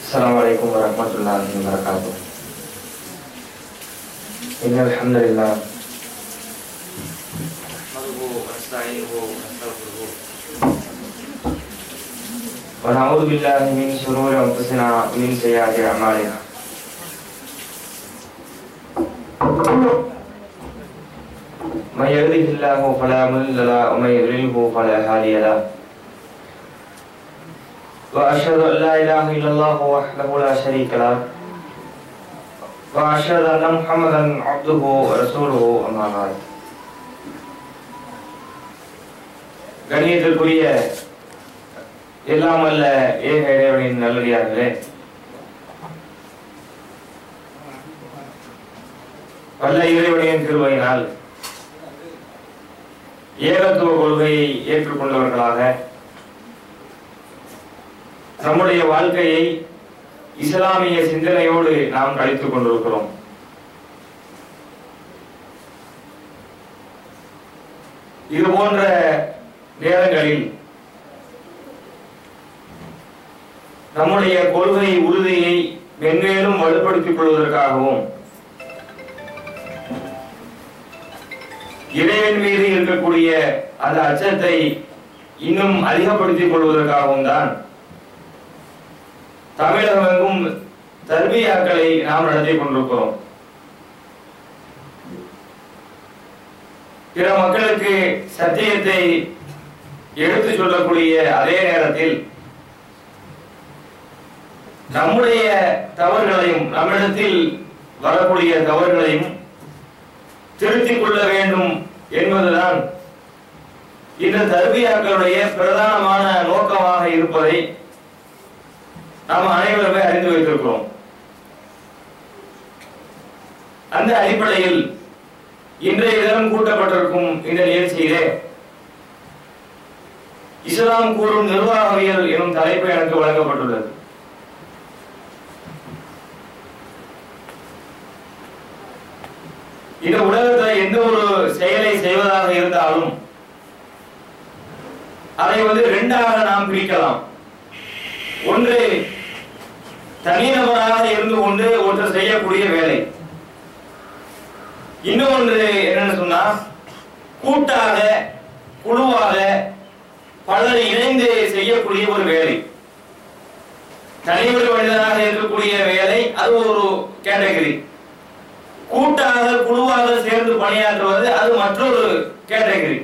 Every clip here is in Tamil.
السلام عليكم ورحمة الله وبركاته إن الحمد لله نحمده ونستعينه ونستغفره ونعوذ بالله من شرور أنفسنا ومن سيئات أعمالنا من يهده الله فلا مضل له ومن يضلله فلا هادي له وأشهد أن لا إله إلا الله وحده لا شريك له وأشهد أن محمدا عبده ورسوله أما بعد கணியத்திற்குரிய எல்லாம் அல்ல ஏக இறைவனின் நல்லடியார்களே வல்ல இறைவனின் திருவையினால் ஏகத்துவ கொள்கையை ஏற்றுக்கொண்டவர்களாக நம்முடைய வாழ்க்கையை இஸ்லாமிய சிந்தனையோடு நாம் கழித்துக் கொண்டிருக்கிறோம் இது போன்ற நேரங்களில் நம்முடைய கொள்கை உறுதியை மென்மேலும் வலுப்படுத்திக் கொள்வதற்காகவும் இறைவன் மீது இருக்கக்கூடிய அந்த அச்சத்தை இன்னும் அதிகப்படுத்திக் கொள்வதற்காகவும் தான் தமிழகமெங்கும் தர்பியாக்களை நாம் நடத்தி கொண்டிருக்கிறோம் பிற மக்களுக்கு சத்தியத்தை எடுத்து சொல்லக்கூடிய அதே நேரத்தில் நம்முடைய தவறுகளையும் நம்மிடத்தில் வரக்கூடிய தவறுகளையும் திருத்திக் கொள்ள வேண்டும் என்பதுதான் இந்த தர்பியாக்களுடைய பிரதானமான நோக்கமாக இருப்பதை நாம் அனைவருமே அறிந்து வைத்திருக்கிறோம் அந்த அடிப்படையில் இன்றைய தினம் கூட்டப்பட்டிருக்கும் இந்த நிகழ்ச்சியிலே இஸ்லாம் கூறும் நிர்வாகவியல் எனும் தலைப்பு எனக்கு வழங்கப்பட்டுள்ளது இந்த உலகத்தை எந்த ஒரு செயலை செய்வதாக இருந்தாலும் அதை வந்து ரெண்டாக நாம் பிரிக்கலாம் ஒன்று தனிநபராக இருந்து கொண்டு ஒருத்தர் செய்யக்கூடிய வேலை இன்னொன்று என்னன்னு சொன்னா கூட்டாக குழுவாக பலர் இணைந்து செய்யக்கூடிய ஒரு வேலை தனிவர் மனிதனாக இருக்கக்கூடிய வேலை அது ஒரு கேட்டகரி கூட்டாக குழுவாக சேர்ந்து பணியாற்றுவது அது மற்றொரு கேட்டகரி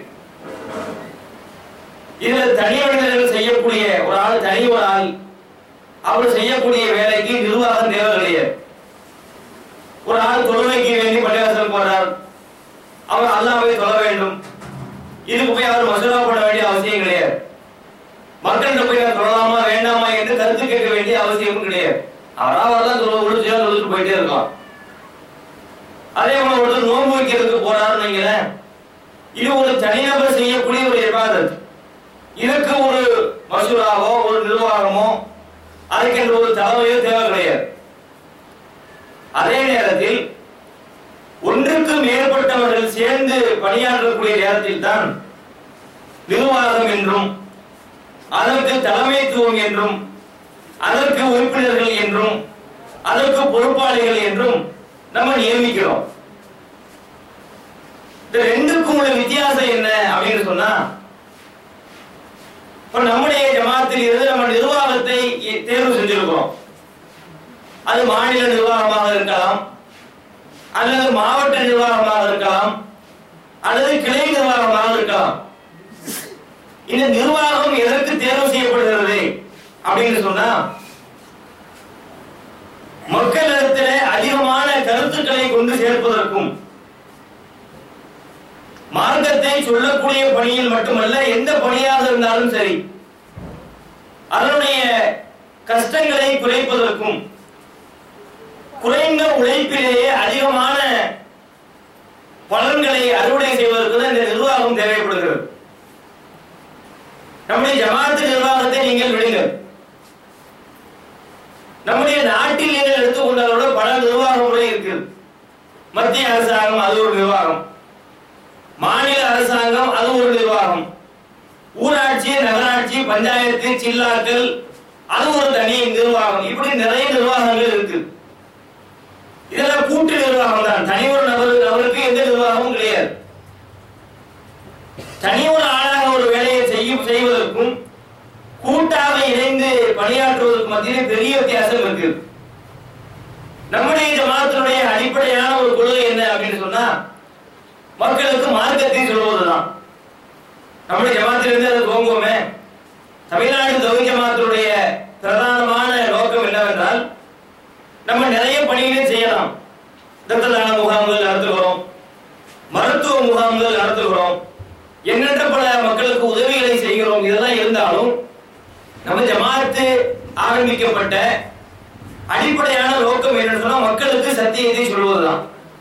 இதுல தனி மனிதர்கள் செய்யக்கூடிய ஒரு ஆள் தனி ஒரு ஆள் அவர் செய்யக்கூடிய வேலைக்கு நிர்வாகம் தேவை கிடையாது ஒரு ஆள் தொழுவைக்கு வேண்டி பள்ளிவாசல் போறார் அவர் அல்லாவை தொழ வேண்டும் இதுக்கு போய் அவர் மசூரா போட வேண்டிய அவசியம் கிடையாது மக்கள்கிட்ட போய் நான் தொழலாமா வேண்டாமா என்று கருத்து கேட்க வேண்டிய அவசியமும் கிடையாது அவராக தான் தொழ ஒழிச்சு தொழுட்டு போயிட்டே இருக்கலாம் அதே போல ஒருத்தர் நோன்பு வைக்கிறதுக்கு போறாருன்னு வைங்களேன் இது ஒரு தனிநபர் செய்யக்கூடிய ஒரு இபாதத் இதற்கு ஒரு மசூராவோ ஒரு நிர்வாகமோ அதுக்கென்று ஒரு தலைமையோ தேவை கிடையாது அதே நேரத்தில் ஒன்றுக்கு மேற்பட்டவர்கள் சேர்ந்து பணியாற்றக்கூடிய நேரத்தில் தான் நிர்வாகம் என்றும் அதற்கு தலைமைத்துவம் என்றும் அதற்கு உறுப்பினர்கள் என்றும் அதற்கு பொறுப்பாளிகள் என்றும் நம்ம நியமிக்கிறோம் இந்த ரெண்டுக்கும் உள்ள வித்தியாசம் என்ன அப்படின்னு சொன்னா இப்ப நம்முடைய ஜமாத்தில் இருந்து நம்ம நிர்வாகத்தை தேர்வு செஞ்சிருக்கிறோம் அது மாநில நிர்வாகமாக இருக்கலாம் அல்லது மாவட்ட நிர்வாகமாக இருக்கலாம் அல்லது கிளை நிர்வாகமாக இருக்கலாம் இந்த நிர்வாகம் எதற்கு தேர்வு செய்யப்படுகிறது அப்படின்னு சொன்னா மக்களிடத்தில் அதிகமான கருத்துக்களை கொண்டு சேர்ப்பதற்கும் மார்க்கத்தை சொல்லக்கூடிய பணியில் மட்டுமல்ல எந்த பணியாக இருந்தாலும் சரி அதனுடைய கஷ்டங்களை குறைப்பதற்கும் குறைந்த உழைப்பிலேயே அதிகமான பலன்களை அறுவடை செய்வதற்கு தான் இந்த நிர்வாகம் தேவைப்படுகிறது நம்முடைய ஜமாத்து நிர்வாகத்தை நீங்கள் விடுங்கள் நம்முடைய நாட்டில் நீங்கள் எடுத்துக்கொண்டதோட பல நிர்வாக முறை இருக்குது மத்திய அரசாங்கம் அது ஒரு நிர்வாகம் மாநில அரசாங்கம் அது ஒரு நிர்வாகம் ஊராட்சி நகராட்சி பஞ்சாயத்து சில்லாக்கள் அது ஒரு தனி நிர்வாகம் இப்படி நிறைய நிர்வாகங்கள் இருக்கு இதெல்லாம் கூட்டு நிர்வாகம் தான் தனி ஒரு நபர் நபருக்கு எந்த நிர்வாகமும் கிடையாது தனி ஒரு ஆளாக ஒரு வேலையை செய்யும் செய்வதற்கும் கூட்டாக இணைந்து பணியாற்றுவதற்கு மத்தியிலே பெரிய வித்தியாசம் இருக்கு நம்முடைய ஜமாத்தினுடைய அடிப்படையான ஒரு கொள்கை என்ன அப்படின்னு சொன்னா மக்களுக்கு மார்க்கத்தை சொல்வதுதான் நம்முடைய ஜமாத்திலிருந்து அதை துவங்குவோமே தமிழ்நாடு தொகுதி ஜமாத்தினுடைய பிரதானமான நோக்கம் என்னவென்றால் நம்ம நிறைய பணிகளை செய்யலாம் இரத்த தான முகாம்கள் நடத்துகிறோம் மருத்துவ முகாம்கள் நடத்துகிறோம் எண்ணற்ற பல மக்களுக்கு உதவிகளை செய்கிறோம் இதெல்லாம் இருந்தாலும் நம்ம ஜமாத்து ஆரம்பிக்கப்பட்ட அடிப்படையான நோக்கம் என்னன்னு சொன்னா மக்களுக்கு சத்தியத்தை சொல்வதுதான்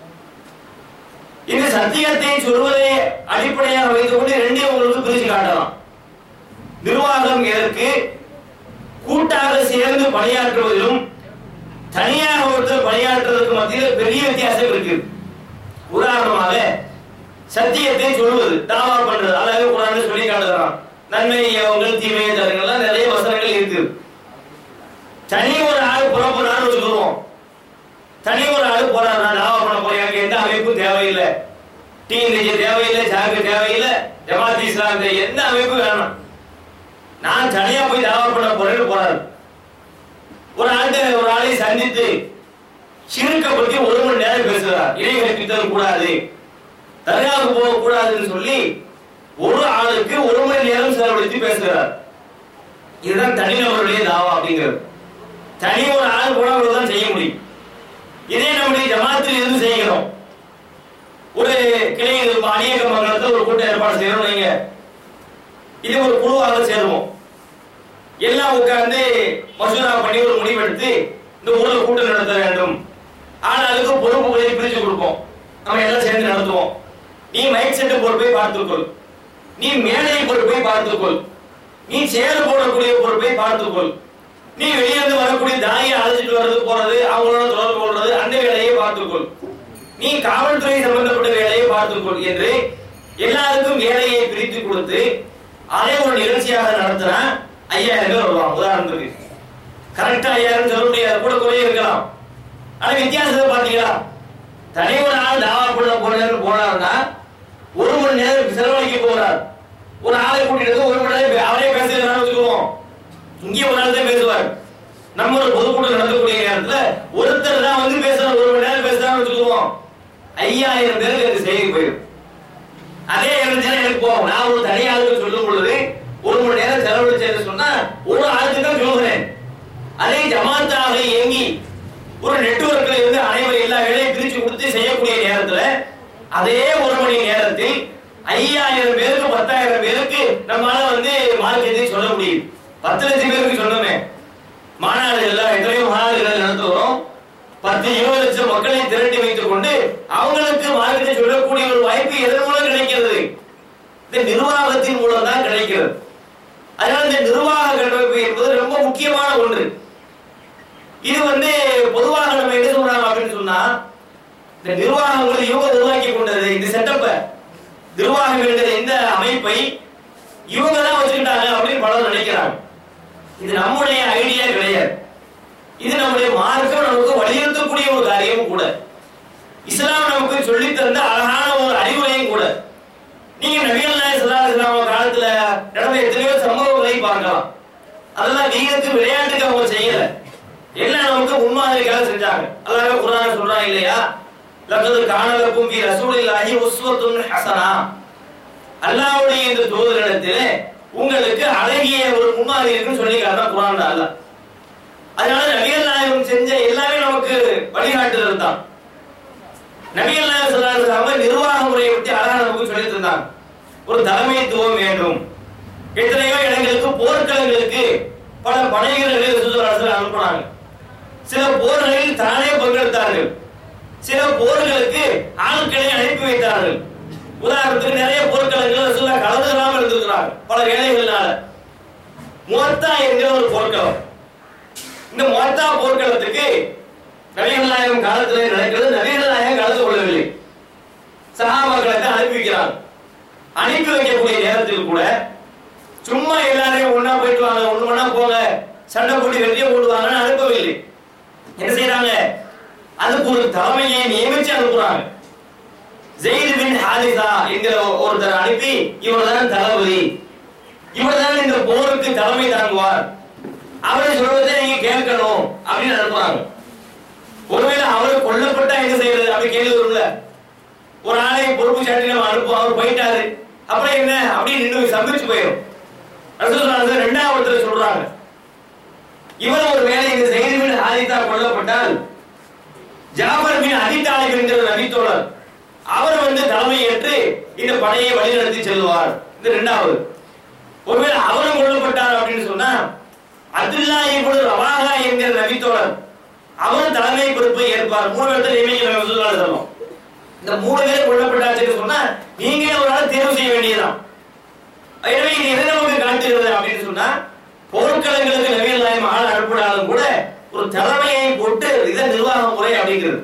இந்த சத்தியத்தை சொல்வதை அடிப்படையாக வைத்துக் கொண்டு ரெண்டையும் உங்களுக்கு பிரிச்சு காட்டலாம் நிர்வாகம் எதற்கு கூட்டாக சேர்ந்து பணியாற்றுவதிலும் தனியாக ஒருத்தர் பணியாற்றுவதற்கு மத்தியில் பெரிய வித்தியாசம் இருக்கு உதாரணமாக சத்தியத்தை சொல்வது தாவா பண்றது அழகு குரான் சொல்லி காட்டுகிறான் நன்மை ஏவங்கள் தீமையை தருங்கள்லாம் நிறைய வசனங்கள் இருக்கு தனி ஒரு ஆள் புறப்படுறான்னு சொல்லுவோம் தனி ஒரு ஆள் போறாரு நான் தாவா பண்ண போறேன் எனக்கு எந்த அமைப்பும் தேவையில்லை டிஎன்ஜி தேவையில்லை ஜாக்கு தேவையில்லை ஜமாத் இஸ்லாம் தேவை- எந்த அமைப்பு வேணாம் நான் தனியா போய் தாவா பண்ண போறேன்னு போறாரு ஒரு ஆள்கிட்ட ஒரு ஆளை சந்தித்து சிறுக்க பத்தி ஒரு மணி நேரம் பேசுகிறார் இணை கற்பித்தல் கூடாது தர்காவுக்கு போக கூடாதுன்னு சொல்லி ஒரு ஆளுக்கு ஒரு மணி நேரம் செலவழித்து பேசுகிறார் இதுதான் தனிநபருடைய தாவா அப்படிங்கிறது தனி ஒரு ஆள் போனா தான் செய்ய முடியும் இதே நம்முடைய ஜமாத்தில் இருந்து செய்கிறோம் ஒரு கிளை அணியக மங்கலத்தில் ஒரு கூட்டம் ஏற்பாடு செய்யறோம் நீங்க இது ஒரு குழுவாக சேருவோம் எல்லாம் உட்கார்ந்து மசூரா பண்ணி ஒரு முடிவெடுத்து இந்த ஊர்ல கூட்டம் நடத்த வேண்டும் ஆளாளுக்கு பொறுப்புகளை பிரிச்சு கொடுப்போம் நம்ம எல்லாம் சேர்ந்து நடத்துவோம் நீ மைக் செட்டை பொறுப்பை பார்த்துக்கொள் நீ மேடை பொறுப்பை பார்த்துக்கொள் நீ சேர் போடக்கூடிய பொறுப்பை பார்த்துக்கொள் நீ வெளியிருந்து வரக்கூடிய தாயை அழைச்சிட்டு வர்றது போறது அவங்களோட தொடர்பு கொள்றது அந்த வேலையை பார்த்துக்கொள் நீ காவல்துறை சம்பந்தப்பட்ட வேலையை பார்த்துக்கொள் என்று எல்லாருக்கும் வேலையை பிரித்து கொடுத்து அதே ஒரு நிகழ்ச்சியாக நடத்தினா ஐயாயிரம் பேர் வருவாங்க உதாரணத்துக்கு கரெக்டா ஐயாயிரம் சொல்ல முடியாது கூட குறைய இருக்கலாம் ஆனா வித்தியாசத்தை பாத்தீங்களா தனி ஒரு ஆள் தாவா பண்ண போறேன்னு போனாருன்னா ஒரு மணி நேரம் செலவழிக்க போறார் ஒரு ஆளை கூட்டிட்டு வந்து ஒரு மணி நேரம் பே- அவரே பேசுறதுனால வச்சுக்குவோம் இங்கே ஒரு ஆள் தான் பேசுவார் நம்ம ஒரு பொதுக்கூட்டம் நடத்தக்கூடிய நேரத்துல ஒருத்தர் தான் வந்து பேசுறாரு ஒரு மணி நேரம் பேசுறான்னு வச்சுக்குவோம் ஐயாயிரம் பேருக்கு அது செய்தி போயிடும் அதே இரண்டு நேரம் எனக்கு போகும் நான் ஒரு தனி ஆளுக்கு சொல்லும் பொழுது ஒரு மணி நேரம் செலவழிச்சேன்னு சொன்னா ஒரு ஆளுக்கு தான் சொல்லுகிறேன் அதே ஜமாத்தாக இயங்கி ஒரு நெட்வொர்க்ல இருந்து அனைவரும் எல்லா வேலையும் பிரிச்சு கொடுத்து செய்யக்கூடிய நேரத்துல அதே ஒரு மணி நேரத்தில் ஐயாயிரம் பேருக்கு பத்தாயிரம் பேருக்கு நம்மளால வந்து மார்க்கெட்டை சொல்ல முடியும் பத்து லட்சம் பேருக்கு சொன்னோமே மாநாடுகள்ல எத்தனையோ மாநாடுகள் நடத்துகிறோம் பத்து இருபது லட்சம் மக்களை திரட்டி வைத்துக் கொண்டு அவங்களுக்கு மார்க்கெட்டை சொல்லக்கூடிய ஒரு வாய்ப்பு எதன் மூலம் கிடைக்கிறது இந்த நிர்வாகத்தின் மூலம் தான் கிடைக்கிறது அதனால இந்த நிர்வாக கட்டமைப்பு என்பது ரொம்ப முக்கியமான ஒன்று இது வந்து பொதுவாக நம்ம என்ன சொல்றாங்க அப்படின்னு சொன்னா இந்த நிர்வாகங்கள் இவங்க நிர்வாகி கொண்டது இந்த செட்டப்ப நிர்வாகம் என்கிற இந்த அமைப்பை இவங்க தான் வச்சுக்கிட்டாங்க அப்படின்னு பலர் நினைக்கிறாங்க இது நம்முடைய ஐடியா கிடையாது இது நம்முடைய மார்க்கம் நமக்கு வலியுறுத்தக்கூடிய ஒரு காரியமும் கூட இஸ்லாம் நமக்கு சொல்லித் தந்த அழகான ஒரு அறிவுரையும் கூட நீங்க நபிகள் நாயகம் ஸல்லல்லாஹு அலைஹி வஸல்லம் காலத்துல நடந்த எத்தனையோ சம்பவங்களை பார்க்கலாம் அதெல்லாம் வீரத்துக்கு விளையாட்டுக்கு அவங்க செய்யல எல்லாம் நமக்கு முன்மாதிரிக்காக செஞ்சாங்க அல்லாஹ் குர்ஆன் சொல்றான் இல்லையா லக்கது கானலக்கும் ஃபி ரசூலில்லாஹி உஸ்வத்துன் ஹஸனா அல்லாஹ்வுடைய இந்த தூதரிடத்திலே உங்களுக்கு அழகிய ஒரு முன்மாதிரி இருக்குன்னு சொல்லி காட்டுறான் குர்ஆன்ல அல்லாஹ் அதனால நபிகள் நாயகம் செஞ்ச எல்லாமே நமக்கு வழிகாட்டுதல் தான் நபிகள் நாயகம் ஸல்லல்லாஹு அலைஹி வஸல்லம் நிர்வாக முறையை பற்றி அழகா நமக்கு சொல்லி தந்தாங்க ஒரு தலைமைத்துவம் வேண்டும் எத்தனையோ இடங்களுக்கு போர்க்களங்களுக்கு பல படைவீரர்களை ரசூலுல்லாஹி அனுப்புனாங்க சில போர்களில் தானே பங்கெடுத்தார்கள் சில போர்களுக்கு ஆட்களை அனுப்பி வைத்தார்கள் உதாரணத்துக்கு நிறைய போர்க்களங்கள் ரசூலுல்லாஹ் கலந்துக்காம இருந்திருக்கிறாங்க பல வேலைகள்னால மொத்தா என்கிற ஒரு போர்க்களம் இந்த மொத்தா போர்க்களத்துக்கு நபிகள் நாயகம் காலத்திலே நடக்கிறது நபிகள் நாயகம் கலந்து கொள்ளவில்லை சஹாபாக்களை தான் அனுப்பி வைக்கிறாங்க அனுப்பி வைக்கக்கூடிய நேரத்தில் கூட சும்மா எல்லாரையும் ஒண்ணா போயிட்டு வாங்க ஒண்ணு ஒண்ணா போங்க சண்டை போட்டு வெற்றியை போடுவாங்கன்னு அனுப்பவில்லை என்ன செய்யறாங்க அதுக்கு ஒரு தலைமையை நியமிச்சு அனுப்புறாங்க ஜெயித் பின் ஹாரிசா என்கிற ஒருத்தர் அனுப்பி இவர் தான் தளபதி இவர் தான் இந்த போருக்கு தலைமை தாங்குவார் அவரை சொல்வதை நீங்க கேட்கணும் அப்படின்னு அனுப்புறாங்க ஒருவேளை அவர் கொல்லப்பட்டா என்ன செய்யறது அப்படி கேள்வி வரும்ல ஒரு ஆளை பொறுப்பு சாட்டி நம்ம அனுப்புவோம் அவர் போயிட்டாரு அப்புறம் என்ன அப்படின்னு நின்று சம்பிச்சு போயிடும் ரசூலுல்லாஹி ரெண்டாவது சொல்றாங்க இவர் ஒரு வேலை இந்த செய்தி பின் ஹாரிதா கொல்லப்பட்டால் ஜாபர் பின் அடித்தாலிப் என்கிற நபித்தோழர் அவர் வந்து தலைமை ஏற்று இந்த படையை வழிநடத்தி செல்வார் இது ரெண்டாவது ஒருவேளை அவரும் கொல்லப்பட்டார் அப்படின்னு சொன்னா அப்துல்லா இப்பொழுது ரவாகா என்கிற நபித்தோழர் அவரும் தலைமை பொறுப்பை ஏற்பார் மூணு இடத்துல நியமிக்க ரசூலுல்லாஹி சொல்லும் இந்த மூணு பேர் கொல்லப்பட்டாச்சுன்னு சொன்னா நீங்களே ஒரு ஆள் தேர்வு செய்ய வேண்டியதுதான் எனவே இது எதை நமக்கு காட்டுகிறது அப்படின்னு சொன்னா போர்க்களங்களுக்கு நவீன நாயம் ஆள் அனுப்பினாலும் கூட ஒரு தலைமையை போட்டு இதை நிர்வாக முறை அப்படிங்கிறது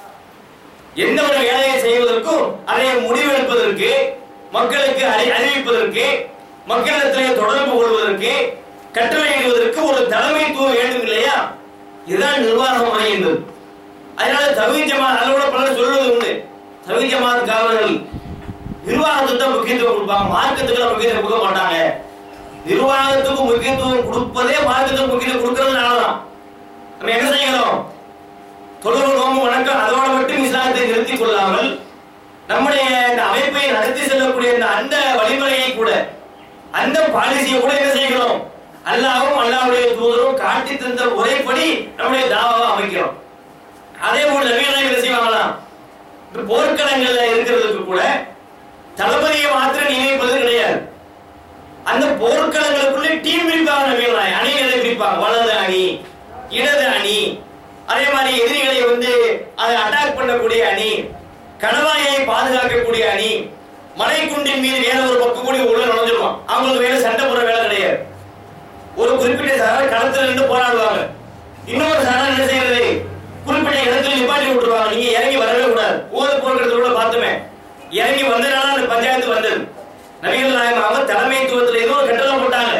எந்த ஒரு வேலையை செய்வதற்கும் அதை முடிவெடுப்பதற்கு மக்களுக்கு அறி அறிவிப்பதற்கு மக்களிடத்திலே தொடர்பு கொள்வதற்கு கட்டளையிடுவதற்கு ஒரு தலைமைத்துவம் வேண்டும் இல்லையா இதுதான் நிர்வாக முறை என்பது அதனால தகுதி ஜமாத் அதோட பலர் சொல்வது உண்டு தகுதி ஜமாத் காவலர்கள் நிர்வாகத்துக்கு தான் முக்கியத்துவம் கொடுப்பாங்க மார்க்கத்துக்கு முக்கியத்துவம் கொடுக்க மாட்டாங்க நிர்வாகத்துக்கு முக்கியத்துவம் கொடுப்பதே மார்க்கத்துக்கு முக்கியத்துவம் கொடுக்கறதுனால தான் நம்ம என்ன செய்யணும் தொழுவு நோம்பு வணக்கம் அதோட மட்டும் இஸ்லாத்தை நிறுத்திக் கொள்ளாமல் நம்முடைய இந்த அமைப்பை நடத்தி செல்லக்கூடிய இந்த அந்த வழிமுறையை கூட அந்த பாலிசியை கூட என்ன செய்யணும் அல்லாவும் அல்லாவுடைய தூதரும் காட்டி தந்த முறைப்படி நம்முடைய தாவாவை அமைக்கிறோம் அதே போல நவீன என்ன செய்வாங்களாம் இந்த போர்க்களங்கள்ல இருக்கிறதுக்கு கூட தளபதியை மாத்திரம் நியமிப்பது கிடையாது அந்த போர்க்களங்களுக்குள்ள டீம் பிரிப்பாங்க நவீன அணிகளை பிரிப்பாங்க வலது அணி இடது அணி அதே மாதிரி எதிரிகளை வந்து அதை அட்டாக் பண்ணக்கூடிய அணி கணவாயை பாதுகாக்கக்கூடிய அணி மலைக்குண்டின் மீது வேற ஒரு பக்கம் கூடி உள்ள நுழைஞ்சிருவான் அவங்களுக்கு வேலை சண்டை போடுற வேலை கிடையாது ஒரு குறிப்பிட்ட சாரர் களத்துல நின்று போராடுவாங்க இன்னொரு சாரர் என்ன செய்யறது குறிப்பிட்ட இடத்துல நிப்பாட்டி விட்டுருவாங்க நீங்க இறங்கி வரவே கூடாது ஊர போர்க்களத்துல கூட பார்த்துமே இறங்கி வந்தனால அந்த பஞ்சாயத்து வந்தது நபிகள் நாயகம் அவங்க தலைமைத்துவத்துல ஏதோ ஒரு கட்டளை போட்டாங்க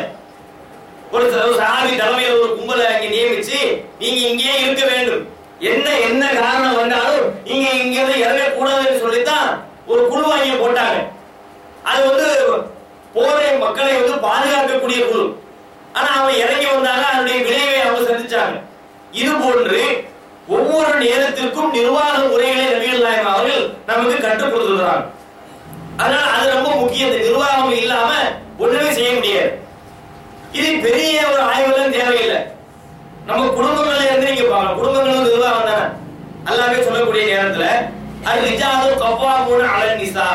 ஒரு ச- சாமி தலைமையில் ஒரு கும்பலை அங்க நியமிச்சு நீங்க இங்கேயே இருக்க வேண்டும் என்ன என்ன காரணம் வந்தாலும் நீங்க இங்க இருந்து இறங்கக்கூடாதுன்னு சொல்லித்தான் ஒரு குழு அங்க போட்டாங்க அது வந்து போரை மக்களை வந்து பாதுகாக்கக்கூடிய குழு ஆனா அவன் இறங்கி வந்தாங்க அதனுடைய விளைவை அவங்க சந்திச்சாங்க இது போன்று ஒவ்வொரு நேரத்திற்கும் நிர்வாக முறைகளை நபிகள் நாயகம் அவர்கள் நமக்கு கற்றுக் கொடுத்துருக்கிறாங்க அதனால அது ரொம்ப முக்கியம் இந்த நிர்வாகம் இல்லாம ஒண்ணுமே செய்ய முடியாது இது பெரிய ஒரு ஆய்வுலாம் தேவையில்லை நம்ம குடும்பங்கள்ல இருந்து நீங்க பார்க்கலாம் குடும்பங்களும் நிர்வாகம் தானே அல்லாமே சொல்லக்கூடிய நேரத்துல அது ரிஜாலும் கப்பா மூணு அலன் நிசா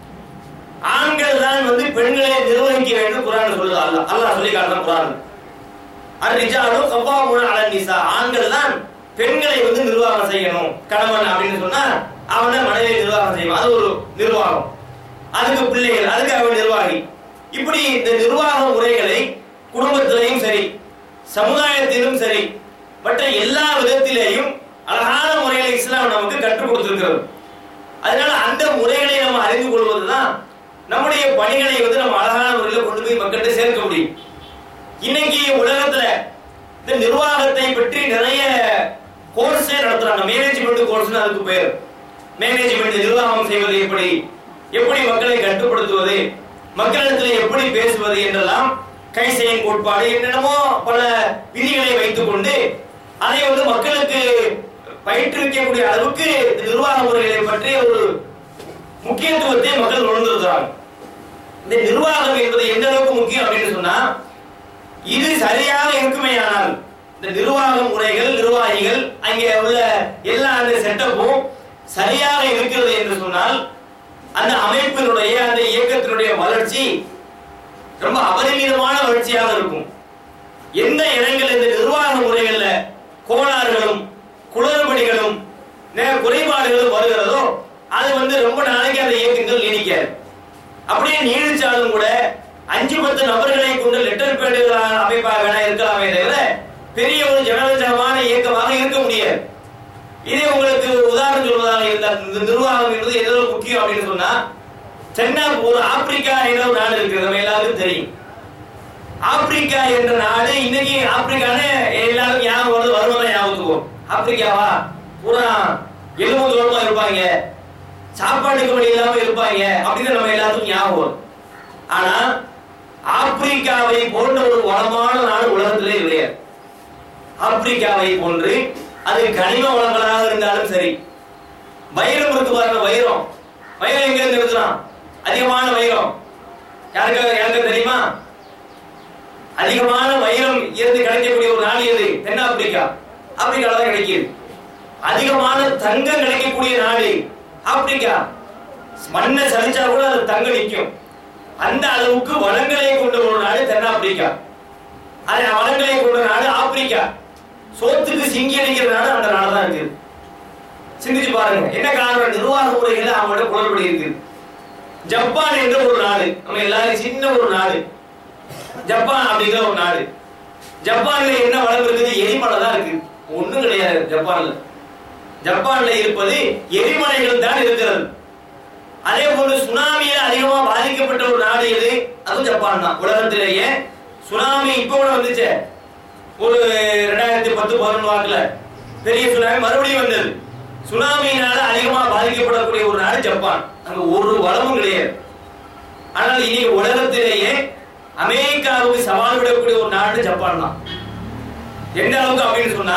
ஆண்கள் தான் வந்து பெண்களை நிர்வகிக்க வேண்டும் குரான் சொல்லுது அல்லாஹ் அல்லாஹ் சொல்லி காட்டுறான் குரான் அது ரிஜாலும் கப்பா மூணு அலன் நிசா ஆண்கள் தான் பெண்களை வந்து நிர்வாகம் செய்யணும் கணவன் அப்படின்னு சொன்னா அவனை மனைவி நிர்வாகம் செய்வான் அது ஒரு நிர்வாகம் அதுக்கு பிள்ளைகள் அதுக்கு அவன் நிர்வாகி இப்படி இந்த நிர்வாக முறைகளை குடும்பத்திலையும் சரி சமுதாயத்திலும் சரி மற்ற எல்லா விதத்திலேயும் அழகான முறைகளை இஸ்லாம் நமக்கு கற்றுக் கொடுத்திருக்கிறது அதனால அந்த முறைகளை நம்ம அறிந்து கொள்வதுதான் நம்முடைய பணிகளை வந்து நம்ம அழகான முறையில் கொண்டு போய் மக்கள்கிட்ட சேர்க்க முடியும் இன்னைக்கு உலகத்துல இந்த நிர்வாகத்தை பற்றி நிறைய கோர்ஸே நடத்துறாங்க மேனேஜ்மெண்ட் கோர்ஸ்னு அதுக்கு பேர் மேனேஜ்மெண்ட் நிர்வாகம் செய்வது எப்படி எப்படி மக்களை கட்டுப்படுத்துவது மக்களிடத்தில் எப்படி பேசுவது என்றெல்லாம் கைசெயின் கோட்பாடு என்னென்னமோ பல விதிகளை வைத்துக் கொண்டு அதை வந்து மக்களுக்கு பயிற்றுவிக்கக்கூடிய அளவுக்கு இந்த நிர்வாக முறைகளை பற்றி ஒரு முக்கியத்துவத்தை மக்கள் உணர்ந்திருக்கிறாங்க இந்த நிர்வாகம் என்பது எந்த அளவுக்கு முக்கியம் அப்படின்னு சொன்னா இது சரியாக இருக்குமேயானால் இந்த நிர்வாக முறைகள் நிர்வாகிகள் அங்கே உள்ள எல்லா அந்த செட்டப்பும் சரியாக இருக்கிறது என்று சொன்னால் அந்த அமைப்பினுடைய அந்த இயக்கத்தினுடைய வளர்ச்சி ரொம்ப அபரிமிதமான வளர்ச்சியாக இருக்கும் எந்த இடங்கள் இந்த நிர்வாக முறைகள்ல கோளாறுகளும் குளறுபடிகளும் நே- குறைபாடுகளும் வருகிறதோ அது வந்து ரொம்ப நாளைக்கு அந்த இயக்கங்கள் நீடிக்காது அப்படியே நீடிச்சாலும் கூட அஞ்சு பத்து நபர்களை கொண்டு லெட்டர் பேடு அமைப்பாக வேணா இருக்கலாமே தவிர பெரிய ஒரு ஜனரஞ்சகமான இயக்கமாக இருக்க முடியாது இதே உங்களுக்கு உதாரணம் சொல்வதாக இருந்தால் இந்த நிர்வாகம் என்பது எதோ முக்கியம் அப்படின்னு சொன்னா தென்னா ஒரு ஆப்பிரிக்கா என்ற ஒரு நாடு இருக்கு நம்ம எல்லாருக்கும் தெரியும் ஆப்பிரிக்கா என்ற நாடு இன்னைக்கு ஆப்பிரிக்கான்னு எல்லாரும் ஞாபகம் வருது வருவதை ஞாபகத்துக்கும் ஆப்பிரிக்காவா பூரா எலும்பு தோளமா இருப்பாங்க சாப்பாட்டுக்கு வழி இல்லாம இருப்பாங்க அப்படின்னு நம்ம எல்லாத்துக்கும் ஞாபகம் வரும் ஆனா ஆப்பிரிக்காவை போன்ற ஒரு வளமான நாடு உலகத்திலே கிடையாது ஆப்பிரிக்காவை போன்று அது கனிம வளங்களாக இருந்தாலும் சரி வைரம் இருக்கு பாருங்க வைரம் வைரம் எங்க இருந்து எடுக்கலாம் அதிகமான வைரம் யாருக்கு யாருக்கு தெரியுமா அதிகமான வைரம் இருந்து கிடைக்கக்கூடிய ஒரு நாடு எது தென்னாப்பிரிக்கா ஆப்பிரிக்கால தான் கிடைக்குது அதிகமான தங்கம் கிடைக்கக்கூடிய நாடு ஆப்பிரிக்கா மண்ணை சரிச்சா கூட அது தங்கம் நிற்கும் அந்த அளவுக்கு வளங்களை கொண்ட ஒரு நாடு தென்னாப்பிரிக்கா அது வளங்களை கொண்ட நாடு ஆப்பிரிக்கா சோத்துக்கு சிங்கி அடிக்கிற நாடு அந்த நாடு தான் இருக்குது சிந்திச்சு பாருங்க என்ன காரணம் நிர்வாக முறைகள் அவங்களோட குளறுபடி இருக்கு ஜப்பான் என்ற ஒரு நாடு நம்ம எல்லாரும் சின்ன ஒரு நாடு ஜப்பான் அப்படிங்கிற ஒரு நாடு ஜப்பான்ல என்ன வளம் இருக்குது எரிமலை தான் இருக்கு ஒண்ணும் கிடையாது ஜப்பான்ல ஜப்பான்ல இருப்பது எரிமலைகள் தான் இருக்கிறது அதே போல சுனாமியில அதிகமா பாதிக்கப்பட்ட ஒரு நாடு எது அதுவும் ஜப்பான் தான் உலகத்திலேயே சுனாமி இப்ப கூட வந்துச்சே ஒரு ரெண்டாயிரத்தி பத்து பதினொன்று வாக்குல பெரிய சுனாமி மறுபடியும் வந்தது சுனாமியினால அதிகமா பாதிக்கப்படக்கூடிய ஒரு நாடு ஜப்பான் அங்க ஒரு வளமும் கிடையாது ஆனால் இனி உலகத்திலேயே அமெரிக்காவுக்கு சவால் விடக்கூடிய ஒரு நாடு ஜப்பான் தான் எந்த அளவுக்கு அப்படின்னு சொன்னா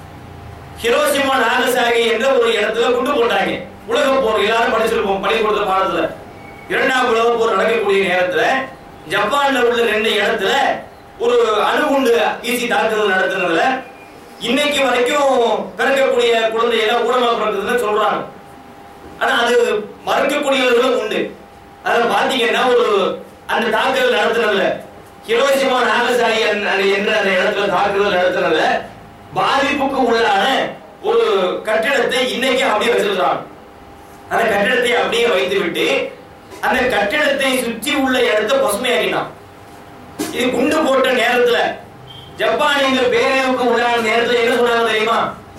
ஹிரோஷிமா நாகசாகி என்ற ஒரு இடத்துல குண்டு போட்டாங்க உலக போர் எல்லாரும் படிச்சிருப்போம் பள்ளிக்கூடத்துல பாடத்துல இரண்டாம் உலக போர் நடக்கக்கூடிய நேரத்துல ஜப்பான்ல உள்ள ரெண்டு இடத்துல ஒரு அணுகுண்டு வீசி தாக்குதல் நடத்துனதுல இன்னைக்கு வரைக்கும் பிறக்கக்கூடிய குழந்தைகளை ஊனமா பிறக்குதுன்னு சொல்றாங்க ஆனா அது மறுக்கக்கூடியவர்களும் உண்டு அதுல பாத்தீங்கன்னா ஒரு அந்த தாக்குதல் நடத்துனதுல ஹிரோஷிமா நாகசாகி அந்த- என்ற அந்த இடத்துல தாக்குதல் நடத்துனதுல பாதிப்புக்கு உள்ளான ஒரு கட்டிடத்தை இன்னைக்கு அப்படியே வச்சிருக்கிறாங்க அந்த கட்டிடத்தை அப்படியே வைத்து விட்டு அந்த கட்டிடத்தை சுற்றி உள்ள இடத்தை பசுமையாக்கினான் இது குண்டு போட்ட நேரத்துல ஜப்பான் இந்த பேரழிவுக்கு உள்ளான நேரத்துல என்ன சொன்னாங்க தெரியுமா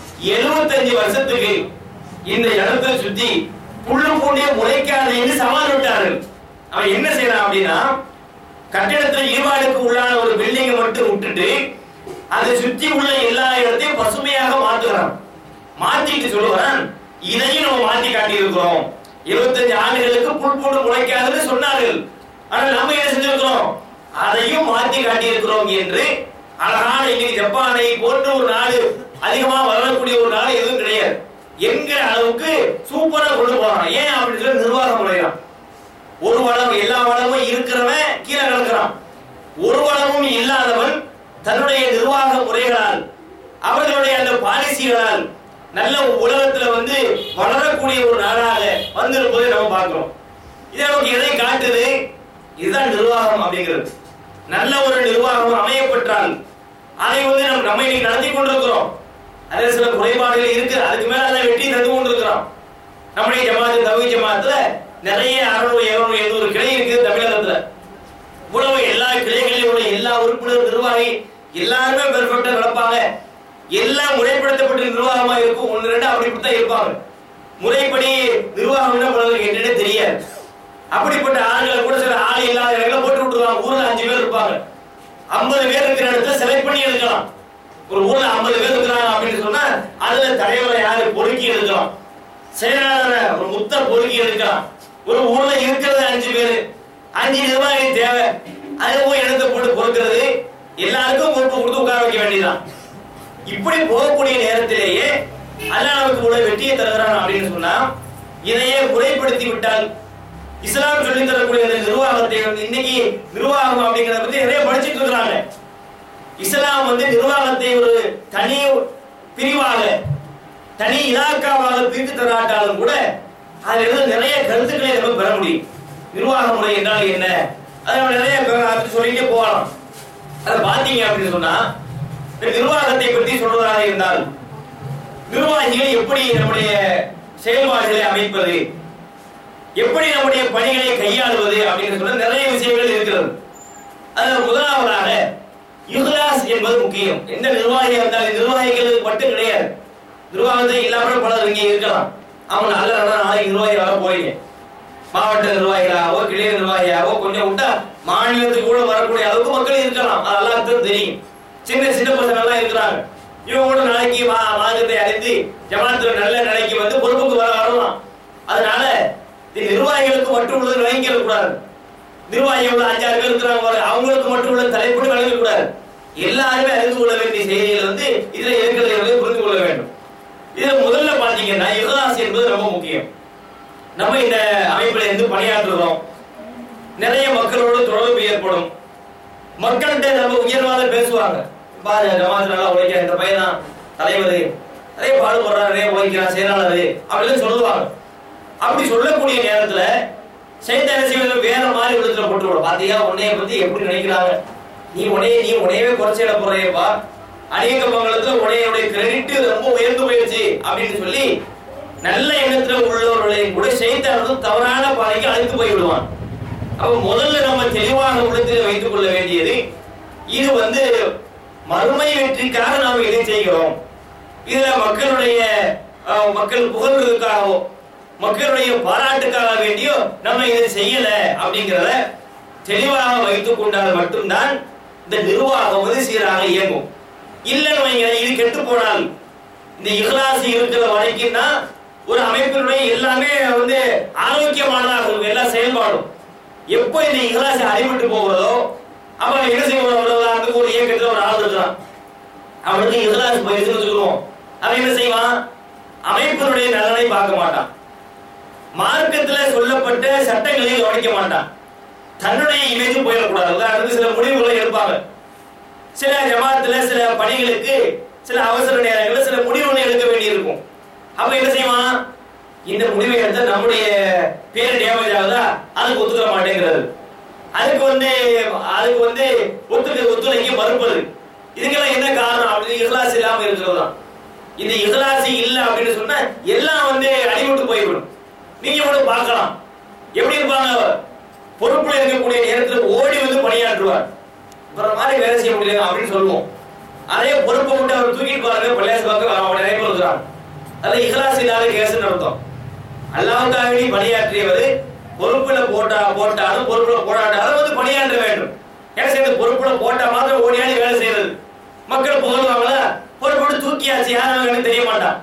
75 வருஷத்துக்கு இந்த இடத்தை சுத்தி புல்லு பூண்டிய முளைக்காதேன்னு சவால் விட்டார்கள் அவன் என்ன செய்யறான் அப்படின்னா கட்டிடத்துல ஈடுபாடுக்கு உள்ளான ஒரு பில்டிங்கை மட்டும் விட்டுட்டு அதை சுத்தி உள்ள எல்லா இடத்தையும் பசுமையாக மாத்துகிறான் மாத்திட்டு சொல்லுவான் இதையும் நம்ம மாத்தி காட்டி இருக்கிறோம் 25 ஆண்டுகளுக்கு புல் போட்டு முளைக்காதுன்னு சொன்னார்கள் ஆனால் நம்ம என்ன செஞ்சிருக்கிறோம் அதையும் மாத்தி காட்டி இருக்கிறோம் என்று அழகான இன்னைக்கு ஜப்பானை போன்ற ஒரு நாடு அதிகமா வளரக்கூடிய ஒரு நாடு எதுவும் கிடையாது என்கிற அளவுக்கு சூப்பரா கொண்டு போறான் ஏன் அப்படின்னு சொல்லி நிர்வாகம் முறையான் ஒரு வளம் எல்லா வளமும் இருக்கிறவன் கீழே கிடக்கிறான் ஒரு வளமும் இல்லாதவன் தன்னுடைய நிர்வாக முறைகளால் அவர்களுடைய அந்த பாலிசிகளால் நல்ல உலகத்துல வந்து வளரக்கூடிய ஒரு நாடாக வந்திருப்பதை நம்ம பார்க்கிறோம் இது நமக்கு எதை காட்டுது இதுதான் நிர்வாகம் அப்படிங்கிறது நல்ல ஒரு நிர்வாகம் அமையப்பெற்றால் அதை வந்து நம்ம நம்ம இன்னைக்கு நடத்தி கொண்டிருக்கிறோம் அதில் சில குறைபாடுகள் இருக்கு அதுக்கு மேல அதை வெட்டி தந்து கொண்டிருக்கிறோம் நம்முடைய ஜமாத்து தவி ஜமாத்துல நிறைய அறுநூறு இருநூறு எழுநூறு கிளை இருக்குது தமிழகத்துல இவ்வளவு எல்லா கிளைகளிலும் உள்ள எல்லா உறுப்பினர் நிர்வாகி எல்லாருமே பெர்ஃபெக்டா நடப்பாங்க எல்லாம் முறைப்படுத்தப்பட்ட நிர்வாகமா இருக்கும் ஒன்று ரெண்டு அப்படிப்பட்ட தான் இருப்பாங்க முறைப்படி நிர்வாகம்னா பலருக்கு என்னன்னே தெரியாது அப்படிப்பட்ட ஆளுங்களை கூட சில ஆள் இல்லாத இடங்களை போட்டு விட்டுருவாங்க ஊர்ல அஞ்சு பேர் இருப்பாங்க ஐம்பது பேர் இருக்கிற இடத்துல செலக்ட் பண்ணி எடுக்கலாம் ஒரு ஊர்ல ஐம்பது பேர் இருக்கிறாங்க அப்படின்னு சொன்னா அதுல தலைவரை யாரு பொறுக்கி எடுக்கலாம் செயலாளரை ஒரு முத்த பொறுக்கி எடுக்கலாம் ஒரு ஊர்ல இருக்கிறது அஞ்சு பேர் அஞ்சு நிர்வாகி தேவை அதுல போய் இடத்தை போட்டு பொறுக்கிறது எல்லாருக்கும் பொறுப்பு கொடுத்து உட்கார வைக்க வேண்டியதுதான் இப்படி போகக்கூடிய நேரத்திலேயே அல்லாஹ் நமக்கு இவ்வளவு வெற்றியை தருகிறான் அப்படின்னு சொன்னா இதையே முறைப்படுத்தி விட்டால் இஸ்லாம் சொல்லி தரக்கூடிய அந்த நிர்வாகத்தை வந்து இன்னைக்கு நிர்வாகம் அப்படிங்கறத பத்தி நிறைய படிச்சிட்டு இருக்கிறாங்க இஸ்லாம் வந்து நிர்வாகத்தை ஒரு தனி பிரிவாக தனி இலாக்காவாக பிரித்து தராட்டாலும் கூட அதுல இருந்து நிறைய கருத்துக்களை நம்ம பெற முடியும் நிர்வாக முறை என்றால் என்ன அதை நம்ம நிறைய பெற- அப்படி சொல்லிட்டே போகலாம் அதை பாத்தீங்க அப்படின்னு சொன்னா இந்த நிர்வாகத்தை பற்றி சொல்வதாக இருந்தால் நிர்வாகிகள் எப்படி நம்முடைய செயல்பாடுகளை அமைப்பது எப்படி நம்முடைய பணிகளை கையாளுவது அப்படின்னு சொல்ல நிறைய விஷயங்கள் இருக்கிறது அதுல முதலாவதாக இஹ்லாஸ் என்பது முக்கியம் எந்த நிர்வாகியா இருந்தாலும் நிர்வாகிகள் மட்டும் கிடையாது நிர்வாகத்தை இல்லாமல் பலர் இங்கே இருக்கலாம் அவங்க நல்ல நல்ல நாளைக்கு நிர்வாகி வர போறீங்க மாவட்ட நிர்வாகிகளாகவோ கிளை நிர்வாகியாகவோ கொஞ்சம் விட்டா மாநிலத்துக்கு கூட வரக்கூடிய அளவுக்கு மக்கள் இருக்கலாம் அது எல்லாத்துக்கும் தெரியும் சின்ன சின்ன பசங்க எல்லாம் இருக்கிறாங்க இவங்க கூட நாளைக்கு மா மார்க்கத்தை அறிந்து ஜமாத்துல நல்ல நிலைக்கு வந்து பொறுப்புக்கு வர வரலாம் அதனால இது நிர்வாகிகளுக்கு மட்டும் உள்ளது விளங்கிக்க கூடாது நிர்வாகிகள் உள்ள அஞ்சாறு பேர் இருக்கிறாங்க பாரு, அவங்களுக்கு மட்டும் உள்ள தலைப்பு விளங்க கூடாது எல்லாருமே அறிந்து கொள்ள வேண்டிய செய்திகள் வந்து இதுல இருக்கிறதை வந்து புரிந்து கொள்ள வேண்டும் இதுல முதல்ல பாத்தீங்கன்னா இஹ்லாஸ் என்பது ரொம்ப முக்கியம் நம்ம இந்த அமைப்பில் இருந்து பணியாற்றுகிறோம் நிறைய மக்களோட தொடர்பு ஏற்படும் மக்கள்கிட்ட நம்ம உயர்வாத பேசுவாங்க பாரு ஜமாத் நல்லா உழைக்கிற இந்த பையன் தான் தலைவர் நிறைய பாடுபடுறாரு நிறைய உழைக்கிறான் செயலாளர் அப்படின்னு சொல்லுவாங்க அப்படி சொல்லக்கூடிய நேரத்துல சைத்தான செய்வது வேற மாதிரி விழுத்துல போட்டுருவோம் பாத்தியா உன்னைய பத்தி எப்படி நினைக்கிறாங்க நீ உன்னைய நீ உன்னையவே குறைச்சிட போறேப்பா அநேக மங்கலத்துல உன்னையுடைய கிரெடிட் ரொம்ப உயர்ந்து போயிடுச்சு அப்படின்னு சொல்லி நல்ல எண்ணத்துல உள்ளவர்களையும் கூட செய்தானதும் தவறான பாதைக்கு அழைத்து போய் விடுவான் அப்ப முதல்ல நம்ம தெளிவான உள்ளத்தில் வைத்துக் கொள்ள வேண்டியது இது வந்து மறுமை வெற்றிக்காக நாம் இதை செய்கிறோம் இதுல மக்களுடைய அஹ், மக்கள் புகழ்வதற்காகவோ மக்களுடைய பாராட்டுக்காக வேண்டியோ நம்ம இதை செய்யல அப்படிங்கிறத தெளிவாக வைத்துக் கொண்டால் மட்டும்தான் இந்த நிர்வாகம் வந்து சீராக இயங்கும் இல்லைன்னு வைங்க இது கெட்டு போனால் இந்த இஹ்லாஸ் இருக்கிற வரைக்கும் தான் ஒரு அமைப்பினுடைய எல்லாமே வந்து ஆரோக்கியமானதாக இருக்கும் எல்லா செயல்பாடும் எப்போ இந்த இஹ்லாஸ் அடிபட்டு போகிறதோ அப்ப என்ன செய்வோம் உதாரணத்துக்கு ஒரு இயக்கத்துல ஒரு ஆள் இருக்கிறான் அவனுக்கு இஹ்லாஸ் போயிடுச்சுன்னு வச்சுக்கிறோம் அவன் என்ன செய்வான் அமைப்பினுடைய நலனை பார்க்க மாட்டான் மார்க்கத்துல சொல்லப்பட்ட சட்டங்களையும் கவனிக்க மாட்டான் தன்னுடைய இமேஜ் போயிடக்கூடாது உதாரணத்துக்கு சில முடிவுகளை எடுப்பாங்க சில ஜமாத்துல சில பணிகளுக்கு சில அவசர நேரங்களில் சில முடிவுகளை எடுக்க வேண்டியிருக்கும் அப்ப என்ன செய்வான் இந்த முடிவை எடுத்தா நம்முடைய பேர் டேமேஜ் ஆகுதா அதுக்கு ஒத்துக்க மாட்டேங்கிறது அதுக்கு வந்து அதுக்கு வந்து ஒத்துக்க ஒத்துழைக்க மறுப்பது இதுக்கெல்லாம் என்ன காரணம் அப்படின்னு இஹ்லாஸ் இல்லாம இருக்கிறது தான் இந்த இஹ்லாஸ் இல்ல அப்படின்னு சொன்னா எல்லாம் வந்து அடிபட்டு போய்விடும் நீங்க கூட பார்க்கலாம் எப்படி இருப்பாங்க பொறுப்புல இருக்கக்கூடிய நேரத்தில் ஓடி வந்து பணியாற்றுவார் அப்புறம் மாதிரி வேலை செய்ய முடியல அப்படின்னு சொல்லுவோம் அதே பொறுப்பை விட்டு அவர் தூக்கிட்டு பாருங்க பள்ளியாசு பார்க்க அவன் நிறைய பேர் இருக்கிறான் அதில் இஹ்லாஸ் இல்லாத கேஸ்ன்னு அர்த்தம் அல்லாவுக்காக வேண்டி பணியாற்றியவர் பொறுப்புல போட்டா போட்டாலும் பொறுப்புல போடாட்டாலும் வந்து பணியாற்ற வேண்டும் என்ன செய்யறது பொறுப்புல போட்டா மாத்திரம் ஓடியாடி வேலை செய்யறது மக்கள் புகழ்வாங்களா பொறுப்போடு தூக்கியாச்சு யாரும் தெரிய மாட்டான்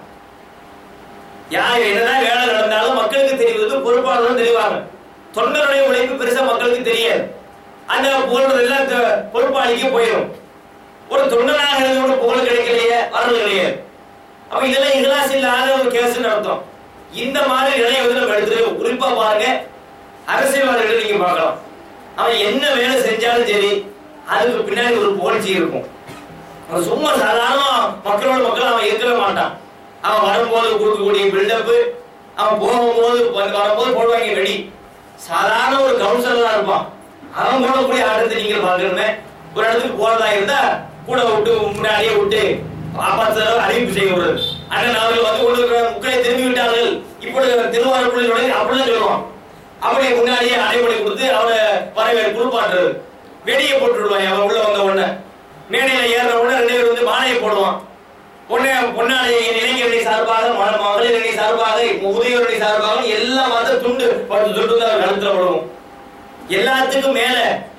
யார் என்னதான் வேலை நடந்தாலும் மக்களுக்கு தெரிவது பொறுப்பாளர்களும் தெரிவாங்க தொண்டருடைய உழைப்பு பெருசா மக்களுக்கு தெரியாது அந்த புகழ் எல்லாம் த- பொறுப்பாளிக்கு போயிடும் ஒரு தொண்டனாக இருந்தவங்க புகழ் கிடைக்கலையே வரது கிடையாது அப்ப இதெல்லாம் இகலாஸ் இல்லாத ஒரு கேஸ் அர்த்தம் இந்த மாதிரி நிலையை வந்து நம்ம எடுத்து குறிப்பா பாருங்க அரசியல்வாதிகளை நீங்க பார்க்கலாம் அவன் என்ன வேலை செஞ்சாலும் சரி அதுக்கு பின்னாடி ஒரு புகழ்ச்சி இருக்கும் அவன் சும்மா சாதாரண மக்களோட மக்கள் அவன் இருக்கவே மாட்டான் அவன் வரும்போது கொடுக்கக்கூடிய பில்டப் அவன் போகும்போது வந்து வரும்போது போடுவாங்க வெடி சாதாரண ஒரு கவுன்சிலரா இருப்பான் அவன் போடக்கூடிய ஆட்டத்தை நீங்க பாக்கணுமே ஒரு இடத்துக்கு போறதா இருந்தா கூட விட்டு முன்னாடியே விட்டு பத்து தடவை அறிவிப்பு செய்ய விடுறது அண்ணன் அவர்கள் வந்து கொண்டு இருக்கிற முக்களை திரும்பி விட்டார்கள் இப்பொழுது திருவாரூர் நுழைந்து அப்படிதான் சொல்லுவான் அப்படியே முன்னாடியே அடைமொழி கொடுத்து அவனை வரவேற்பு குளிப்பாட்டுறது வெடியை போட்டு விடுவான் அவன் உள்ள வந்த உடனே மேடையில ஏறின உடனே ரெண்டு பேர் வந்து மாலையை போடுவான் உடனே பொன்னாடி இளைஞரணி சார்பாக ம- மகளிர் அணி சார்பாக முதியோர் அணி சார்பாக எல்லாம் வந்து துண்டு பத்து துண்டு தான் அவர் கழுத்துல விடுவோம் எல்லாத்துக்கும் மேல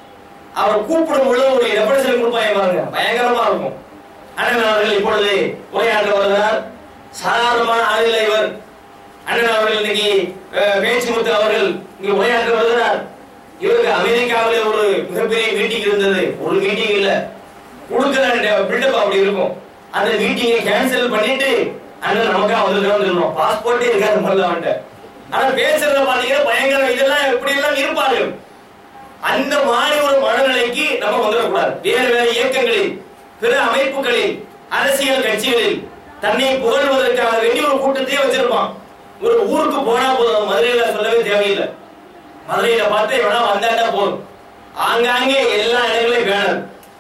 அவர் கூப்பிடும் பொழுது ஒரு ரெப்ரசன்ட் கொடுப்பாங்க பாருங்க பயங்கரமா இருக்கும் அண்ணன் அவர்கள் இப்பொழுது உரையாற்ற வருகிறார் சாதாரணமான ஆளில்லை இவர் அண்ணன் அவர்கள் இன்னைக்கு அஹ், பேச்சுமுத்து அவர்கள் இங்கு உரையாற்ற வருகிறார் இவருக்கு அமெரிக்காவில் ஒரு மிகப்பெரிய மீட்டிங் இருந்தது ஒரு மீட்டிங் இல்ல கொடுக்கிற பில்டப் அப்படி இருக்கும் அந்த மீட்டிங்கை கேன்சல் பண்ணிட்டு அண்ணன் நமக்காக வந்திருக்கிறோம் சொல்லணும் பாஸ்போர்ட்டே இருக்காது முதல்ல அவன்கிட்ட ஆனா பேசுறத பாத்தீங்கன்னா பயங்கர இதெல்லாம் எப்படி எல்லாம் இருப்பார்கள் அந்த மாதிரி ஒரு மனநிலைக்கு நம்ம வந்துடக்கூடாது வேறு வேறு இயக்கங்களில் பிற அமைப்புகளில் அரசியல் கட்சிகளில் தன்னை புகழ்வதற்காக வேண்டி ஒரு கூட்டத்தையே வச்சிருப்பான் ஒரு ஊருக்கு போனா போதும் மதுரையில சொல்லவே தேவையில்லை மதுரையில பார்த்து எவனா வந்தாண்டா போதும் ஆங்காங்கே எல்லா இடங்களையும் பேனர்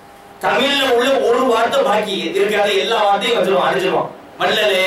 தமிழ்ல உள்ள ஒரு வார்த்தை பாக்கி இருக்காத எல்லா வார்த்தையும் வச்சிருவான் அடிச்சிருவான் மல்லலே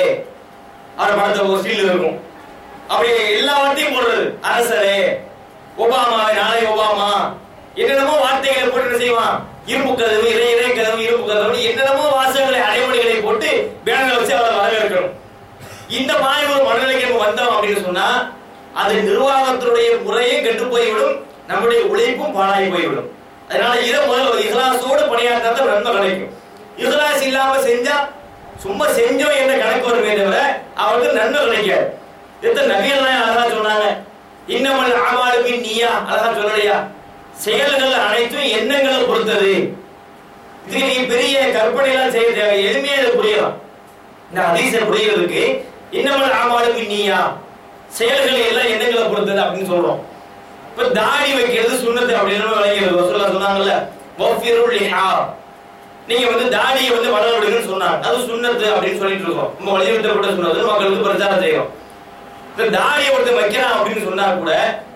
அவர் படத்தை ஒரு ஸ்டீல் இருக்கும் அப்படி எல்லா வார்த்தையும் போடுறது அரசரே ஒபாமாவை நாளை ஒபாமா என்னென்னமோ வார்த்தைகளை போட்டு என்ன செய்வான் இரும்பு கதவு இறை இறை கதவு இரும்பு கதவு என்னென்னமோ வாசகங்களை அடைமொழிகளை போட்டு பேனர்களை வச்சு அவரை வரவேற்கணும் இந்த மாதிரி ஒரு மனநிலைக்கு நம்ம வந்தோம் அப்படின்னு சொன்னா அது நிர்வாகத்தினுடைய முறையே கெட்டு போய்விடும் நம்முடைய உழைப்பும் பாழாகி போய்விடும் அதனால இதை முதல்ல இஹ்லாஸோடு பணியாற்றினா தான் நன்மை கிடைக்கும் இஹ்லாஸ் இல்லாம செஞ்சா சும்மா செஞ்சோம் என்ற கணக்கு வருமே தவிர அவருக்கு நன்மை கிடைக்காது எத்தனை நபிகள் அழகா சொன்னாங்க இன்னமல் ஆமாளுக்கு நீயா அழகா சொல்லலையா செயல்கள் அனைத்தும் எண்ணங்களை பொறுத்தது இதுக்கு நீங்க பெரிய கற்பனை எல்லாம் செய்ய தேவை எளிமையா இதை புரியலாம் இந்த ஹதீஸை புரியறதுக்கு இன்னமல் ஆமாளுக்கு நீயா செயல்கள் எல்லாம் எண்ணங்களை பொறுத்தது அப்படின்னு சொல்றோம் இப்ப தாடி வைக்கிறது சுண்ணத்து அப்படின்னு விளங்கிறது ரசூலுல்லாஹ் சொன்னாங்கல்ல வஃபிருல் லிஹா நீங்க வந்து தாடியை வந்து வளர விடுங்கன்னு சொன்னாங்க அது சுண்ணத்து அப்படின்னு சொல்லிட்டு இருக்கோம் நம்ம வலியுறுத்தப்பட்ட சுண்ணத்து மக்களுக்கு பிரச்சாரம் செய்யறோம் இந்த தாடியை ஒருத்தர் வைக்கிறான் அப்படின்னு சொன்னா கூட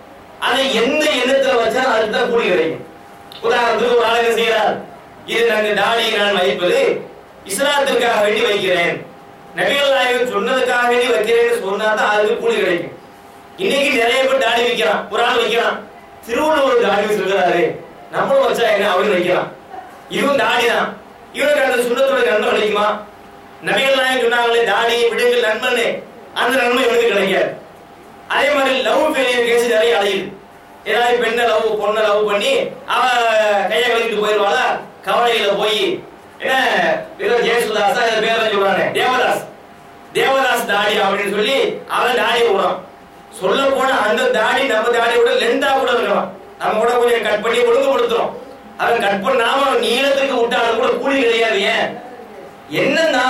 அதை எந்த எண்ணத்துல வச்சா அதுக்கு தான் கூலி கிடைக்கும் உதாரணத்துக்கு ஒரு ஆளுங்க செய்யறார் இது நாங்க தாடியை நான் வைப்பது இஸ்லாத்திற்காக வேண்டி வைக்கிறேன் நபிகள் நாயகம் சொன்னதுக்காக வேண்டி வைக்கிறேன்னு சொன்னா தான் அதுக்கு கூலி கிடைக்கும் இன்னைக்கு நிறைய பேர் தாடி வைக்கிறான் ஒரு ஆள் வைக்கிறான் திருவள்ளுவர் தாடி வச்சிருக்கிறாரு நம்மளும் வச்சா என்ன அப்படின்னு வைக்கிறான் இவன் தாடி தான் இவனுக்கு அந்த சுண்ணத்தோட நன்மை கிடைக்குமா நபிகள் நாயகம் சொன்னாங்களே தாடியை விடுங்கள் நண்பனே அந்த நன்மை இவனுக்கு கிடைக்காது அதே மாதிரி லவ் ஃபெயிலியர் கேஸ் நிறைய அலையுது ஏதாவது பெண்ணை லவ் பொண்ணை லவ் பண்ணி அவ கையை கழுவிட்டு போயிடுவாளா கவலையில போய் என்ன ஏதோ ஜெயசுதாஸா இது பேர் சொல்றாங்க தேவதாஸ் தேவதாஸ் தாடி அப்படின்னு சொல்லி அவன் தாடி விடுறான் சொல்ல போனா அந்த தாடி நம்ம தாடியோட லெந்தா கூட இருக்கலாம் நம்ம கூட கொஞ்சம் கட் பண்ணி ஒழுங்குபடுத்துறோம் அவன் கட் பண்ணாம அவன் நீளத்துக்கு விட்டாலும் கூட கூலி கிடையாது ஏன் என்னன்னா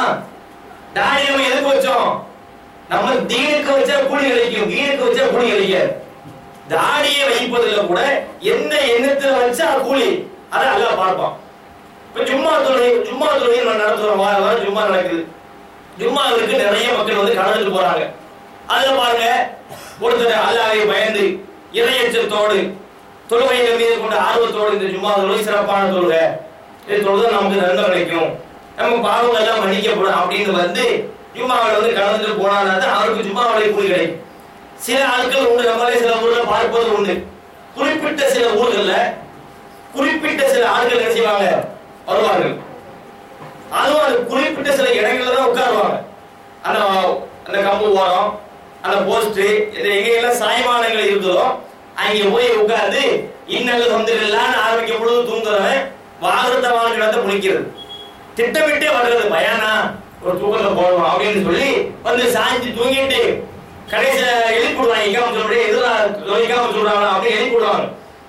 தாடி நம்ம எதுக்கு வச்சோம் நம்ம தீனுக்கு வச்சா கூலி கிடைக்கும் தீனுக்கு வச்சா கூலி கிடைக்காது தாடியை வைப்பதில் கூட எந்த எண்ணத்துல வச்சா கூலி அதை அல்லாஹ் பார்ப்பான் இப்ப ஜும்மா தொழுகை ஜும்மா தொழுகை நம்ம நடத்துறோம் வார வாரம் ஜும்மா நடக்குது ஜும்மாவிற்கு நிறைய மக்கள் வந்து கலந்துட்டு போறாங்க அதுல பாருங்க ஒருத்தர் அல்லாஹ்வை பயந்து இறையச்சத்தோடு தொழுகையின் மீது கொண்ட ஆர்வத்தோடு இந்த ஜும்மா தொழுகை சிறப்பான தொழுகை இது தொழுது நமக்கு நன்மை கிடைக்கும் நம்ம பாவங்கள் எல்லாம் மன்னிக்கப்படும் அப்படின்னு வந்து ஜும்மாவில் வந்து கலந்துட்டு போனானா தான் அவருக்கு ஜும்மாவுடைய கூலி கிடைக்கும் சில ஆட்கள் உண்டு நம்மளே சில ஊர்ல பார்ப்பது உண்டு குறிப்பிட்ட சில ஊர்கள்ல குறிப்பிட்ட சில ஆட்கள் என்ன செய்வாங்க வருவார்கள் அதுவும் அந்த குறிப்பிட்ட சில இடங்கள்ல தான் உட்காருவாங்க அந்த அந்த கம்பு ஓரம் அந்த போஸ்ட் இந்த எங்கெல்லாம் சாய்மானங்கள் இருக்குதோ அங்க போய் உட்கார்ந்து இன்னல் வந்துடலான்னு ஆரம்பிக்கும் பொழுது தூங்குறவன் வாகனத்தவான இடத்தை முடிக்கிறது திட்டமிட்டே வர்றது பயானா ஒரு தூக்கத்தை போடுவோம் அப்படின்னு சொல்லி வந்து சாய்ஞ்சு தூங்கிட்டு கடைசியில எழுப்பிடுவாங்க எங்காம சொல்றேன் எதிரா எங்காம சொல்றாங்க அப்படின்னு எழுப்பிடுவாங்க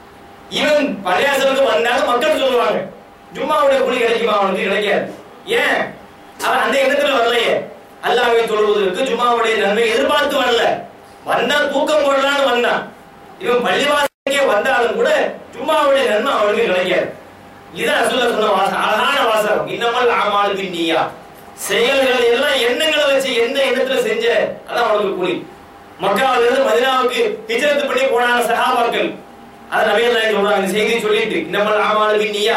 இவன் பள்ளியாசலுக்கு வந்தாலும் மக்கள் சொல்லுவாங்க ஜும்மாவுடைய கூலி கிடைக்குமா அவனுக்கு கிடைக்காது ஏன் அவன் அந்த எண்ணத்துல வரலையே அல்லாஹ்வை தொழுவதற்கு ஜும்மாவுடைய நன்மை எதிர்பார்த்து வரல வந்தா தூக்கம் போடலான்னு வந்தான் இவன் பள்ளிவாசலுக்கே வந்தாலும் கூட ஜும்மாவுடைய நன்மை அவனுக்கு கிடைக்காது இதான் ரசூல்லா சொன்ன வாசகம் அழகான வாசகம் இன்னமல் ஆமாலுக்கு நீயா செயல்கள் எல்லாம் எண்ணங்களை வச்சு எந்த எண்ணத்துல செஞ்ச அதான் அவனுக்கு கூலி மக்காவில இருந்து மதினாவுக்கு ஹிஜ்ரத் பண்ணி போனாங்க சஹாபாக்கள் அது நபிகள் நாயகம் சொல்றாங்க இந்த செய்தியை சொல்லிட்டு இன்னமல் ஆமாலுக்கு நீயா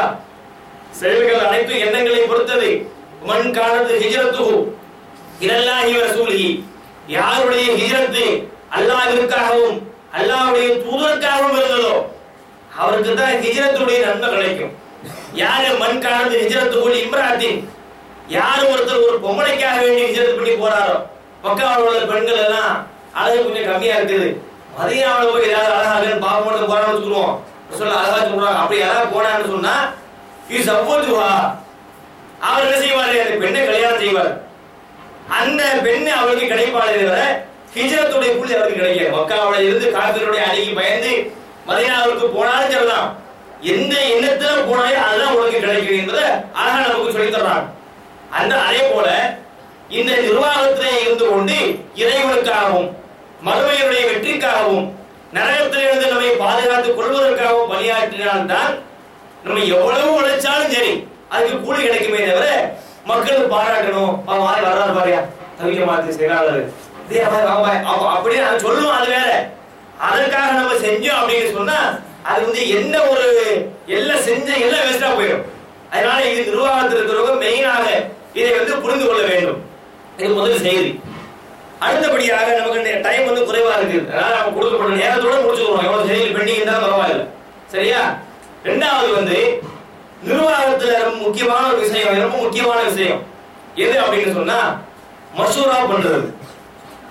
செயல்கள் அனைத்தும் எண்ணங்களை பொறுத்தது மண் காலத்து ஹிஜ்ரத்துஹு இலல்லாஹி வ ரசூலிஹி யாருடைய ஹிஜ்ரத்து அல்லாஹ்விற்காகவும் அல்லாஹ்வுடைய தூதருக்காகவும் இருந்ததோ அவருக்கு தான் ஹிஜ்ரத்துடைய நன்மை கிடைக்கும் யாரு மண் காலத்து ஹிஜ்ரத்துஹு இம்ராத்தின் யார் ஒருத்தர் ஒரு பொம்பளைக்காக வேண்டி ஹிஜ்ரத் பண்ணி போறாரோ மக்காவில் உள்ள பெண்கள் எல்லாம் அழகு கொஞ்சம் கம்மியா இருக்குது மதியாவில் போய் ஏதாவது அழகாக பாவம் மட்டும் போறான்னு வச்சுக்குவோம் சொல்ல அழகா சொல்றாங்க அப்படி யாராவது போனான்னு சொன்னா இது சப்போர்ட்டுவா அவர் என்ன செய்வாரு அந்த பெண்ணை கல்யாணம் செய்வார் அந்த பெண்ணு அவருக்கு கிடைப்பாளே தவிர ஹிஜ்ரத்துடைய கூலி அவருக்கு கிடைக்காது மக்காவுல இருந்து காபிருடைய அடிக்கு பயந்து மதீனாவுக்கு போனாலும் சரிதான் எந்த எண்ணத்துல போனாலும் அதுதான் உனக்கு கிடைக்கும் என்பதை அழகா நமக்கு சொல்லித் தர்றாங்க அந்த அதே போல இந்த நிர்வாகத்திலே இருந்து கொண்டு இறைவனுக்காகவும் மறுமையினுடைய வெற்றிக்காகவும் நரகத்திலிருந்து நம்மை பாதுகாத்துக் கொள்வதற்காகவும் பணியாற்றினால்தான் நம்ம எவ்வளவு உழைச்சாலும் சரி அதுக்கு கூலி கிடைக்குமே தவிர மக்கள் பாராட்டணும் அவன் வாய் வர்றாரு பாரியா தவிக்க மாத்து செய்யறாரு அப்படி நான் சொல்லுவோம் அது வேற அதற்காக நம்ம செஞ்சோம் அப்படின்னு சொன்னா அது வந்து என்ன ஒரு எல்லாம் செஞ்ச எல்லாம் வேஸ்டா போயிடும் அதனால இது நிர்வாகத்தில் இருக்கிறவங்க மெயினாக இதை வந்து புரிந்து கொள்ள வேண்டும் இது முதல் செய்தி அடுத்தபடியாக நமக்கு டைம் வந்து குறைவா இருக்கு அதனால நம்ம கொடுக்கப்பட்ட நேரத்தோட முடிச்சுக்கிறோம் எவ்வளவு செய்திகள் பெண்டிங் இருந்தாலும் பரவாயில்ல சரியா ரெண்டாவது வந்து நிர்வாகத்துல ரொம்ப முக்கியமான ஒரு விஷயம் ரொம்ப முக்கியமான விஷயம் எது அப்படின்னு சொன்னா மசூரா பண்றது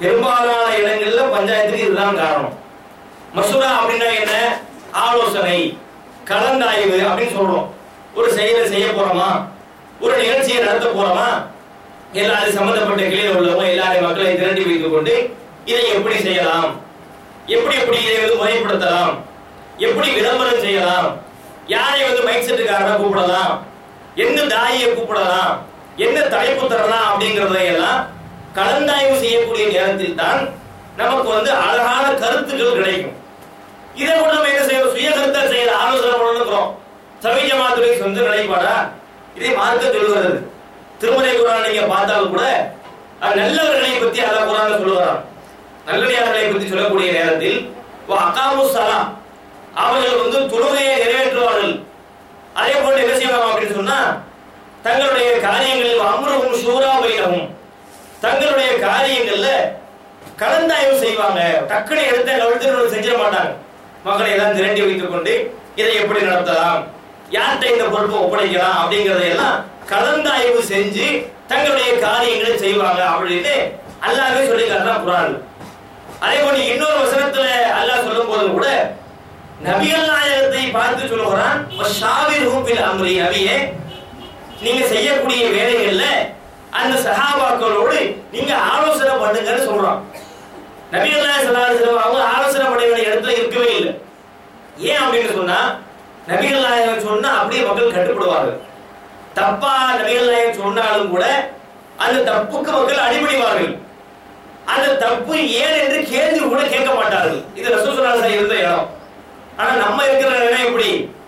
பெரும்பாலான இடங்கள்ல பஞ்சாயத்துக்கு இதுதான் காரணம் மசூரா அப்படின்னா என்ன ஆலோசனை கலந்தாய்வு அப்படின்னு சொல்றோம் ஒரு செயலை செய்ய போறோமா ஒரு நிகழ்ச்சியை நடத்த போறோமா எல்லாரும் சம்பந்தப்பட்ட கிளையில் உள்ளவங்க எல்லாரையும் மக்களை திரட்டி வைத்துக் கொண்டு இதை எப்படி செய்யலாம் எப்படி எப்படி இதை வந்து முறைப்படுத்தலாம் எப்படி விளம்பரம் செய்யலாம் யாரை வந்து மைக் செட்டுக்காரனை கூப்பிடலாம் எந்த தாயை கூப்பிடலாம் என்ன தலைப்பு தரலாம் அப்படிங்கறதை எல்லாம் கலந்தாய்வு செய்யக்கூடிய நேரத்தில் தான் நமக்கு வந்து அழகான கருத்துக்கள் கிடைக்கும் இதை கூட நம்ம என்ன செய்யணும் சுய கருத்தா செய்யற ஆலோசனை பண்ணணுங்கிறோம் சமீ ஜமாத்துடைய சொந்த நிலைப்பாடா இதை மார்க்க சொல்லுகிறது திருமலை குரான் நீங்க பார்த்தாலும் கூட அது நல்லவர்களை பத்தி அல்லாஹ் குரான் சொல்லுகிறான் நல்லடியார்களை பத்தி சொல்லக்கூடிய நேரத்தில் அகாமு சலா அவர்கள் வந்து தொழுகையை நிறைவேற்றுவார்கள் அதே போல என்ன செய்வாங்க அப்படின்னு சொன்னா தங்களுடைய காரியங்களில் அம்ருகும் சூரா வைனகும் தங்களுடைய காரியங்கள்ல கலந்தாய்வு செய்வாங்க டக்குனு எடுத்த கவிழ்த்து செஞ்சிட மாட்டாங்க மக்களை எல்லாம் திரட்டி வைத்துக் கொண்டு இதை எப்படி நடத்தலாம் யார்கிட்ட இந்த பொறுப்பை ஒப்படைக்கலாம் அப்படிங்கறதை எல்லாம் கலந்தாய்வு செஞ்சு தங்களுடைய காரியங்களை செய்வாங்க அப்படின்னு அல்லாவே சொல்லி காட்டுறான் குரான் அதே போல இன்னொரு வசனத்துல அல்லாஹ் சொல்லும் போது கூட நபிகள் நாயகத்தை பார்த்து சொல்லுகிறான் ஷாவிர் பில் அம்ரி நபியே நீங்க செய்யக்கூடிய வேலைகள்ல அந்த சஹாபாக்களோடு நீங்க ஆலோசனை பண்ணுங்கன்னு சொல்றான் நபிகள் நாயகம் ஸல்லல்லாஹு அலைஹி வஸல்லம் அவங்க ஆலோசனை பண்ண வேண்டிய இடத்துல இருக்கவே இல்லை ஏன் அப்படின்னு சொன்னா நபிகள் நாயகம் சொன்னா அப்படியே மக்கள் கட்டுப்படுவார்கள் தப்பா நபிகள் நாயகம் சொன்னாலும் கூட அந்த தப்புக்கு மக்கள் அடிபடிவார்கள் அந்த தப்பு ஏன் என்று கேள்வி கூட கேட்க மாட்டார்கள் இது ரசூலுல்லாஹி இருந்த இடம் ஆனா நம்ம இருக்கிற இடம் எப்படி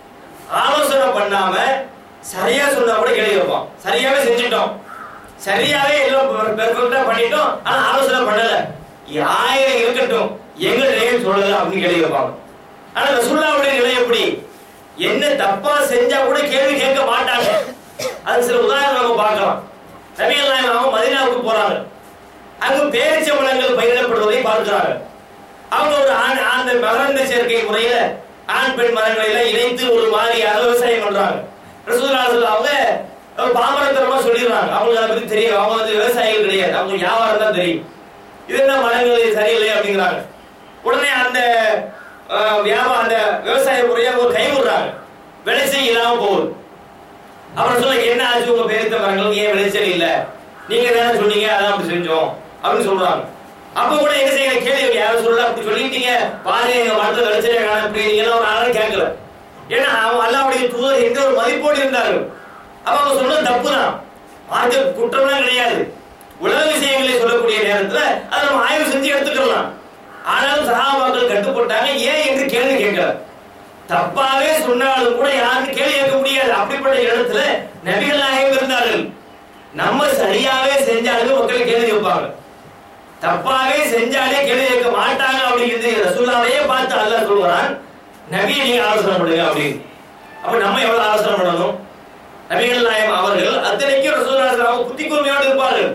ஆலோசனை பண்ணாம சரியா சொன்னா கூட கேள்வி வைப்போம் சரியாவே செஞ்சுட்டோம் சரியாவே எல்லாம் பெர்ஃபெக்ட்டா பண்ணிட்டோம் ஆனா ஆலோசனை பண்ணல ஆயிரம் இருக்கட்டும் எங்க நிலையம் சொல்லல அப்படின்னு கேள்வி வைப்பாங்க ஆனா ரசூலுல்லாஹ்வுடைய நிலை எப்படி என்ன தப்பா செஞ்சா கூட கேள்வி கேட்க மாட்டாங்க அது சில உதாரணம் நம்ம பார்க்கலாம் நபிகள் நாயகம் அவங்க மதீனாவுக்கு போறாங்க அங்கு பேரிச்சம்பழங்கள் பயிரிடப்படுவதை பார்க்கிறாங்க அவங்க ஒரு ஆண் அந்த மகரந்த சேர்க்கை முறையில ஆண் பெண் மரங்களை எல்லாம் இணைத்து ஒரு மாதிரியாக விவசாயம் பண்றாங்க ரசூலுல்லாஹி அவங்க ஒரு பாமரத்தனமா சொல்லிடுறாங்க அவங்களுக்கு அதை பத்தி தெரியும் அவங்க வந்து விவசாயிகள் கிடையாது அவங்க வியாபாரம் தான் தெரியும் இது என்ன மரங்கள் இது சரியில்லை அப்படிங்கிறாங்க உடனே அந்த அஹ், வியாபாரம் அந்த விவசாய முறையை ஒரு கைவிடுறாங்க விளைச்சல் இல்லாம போகுது அப்புறம் சொல்ல என்ன ஆச்சு உங்க பேரித்த மரங்கள் ஏன் விளைச்சல் இல்ல நீங்க தானே சொன்னீங்க அதான் அப்படி செஞ்சோம் அப்படின்னு சொல்றாங்க அப்ப கூட என்ன செய்யற கேள்வி யாரும் சொல்லல அப்படி சொல்லிட்டீங்க பாருங்க எங்க மரத்துல விளைச்சலே காண இப்படி நீங்க எல்லாம் ஒரு ஆளும் கேட்கல ஏன்னா அவன் அல்லாவுடைய தூதர் எந்த ஒரு மதிப்போடு இருந்தார்கள் அப்ப அவங்க சொன்னது தப்பு தான் மார்க்க குற்றம்லாம் கிடையாது உலக விஷயங்களை சொல்லக்கூடிய நேரத்துல அதை நம்ம ஆய்வு செஞ்சு எடுத்துக்கலாம் ஆனாலும் சகாபாக்கள் கட்டுப்பட்டாங்க ஏன் என்று கேள்வி கேட்கல தப்பாவே சொன்னாலும் கூட யாரும் கேள்வி கேட்க முடியாது அப்படிப்பட்ட இடத்துல நபிகள் நாயகம் இருந்தார்கள் நம்ம சரியாவே செஞ்சாலும் மக்கள் கேள்வி கேட்பாங்க தப்பாவே செஞ்சாலே கேள்வி கேட்க மாட்டாங்க அப்படிங்கிறது ரசூல்லாவையே பார்த்து அல்லாஹ் சொல்கிறான் நபியை நீங்க ஆலோசனை பண்ணுங்க அப்படின்னு அப்ப நம்ம எவ்வளவு ஆலோசனை பண்ணணும் நபிகள் நாயகம் அவர்கள் அத்தனைக்கும் ரசூல்லா அவங்க புத்தி கூர்மையோடு இருப்பார்கள்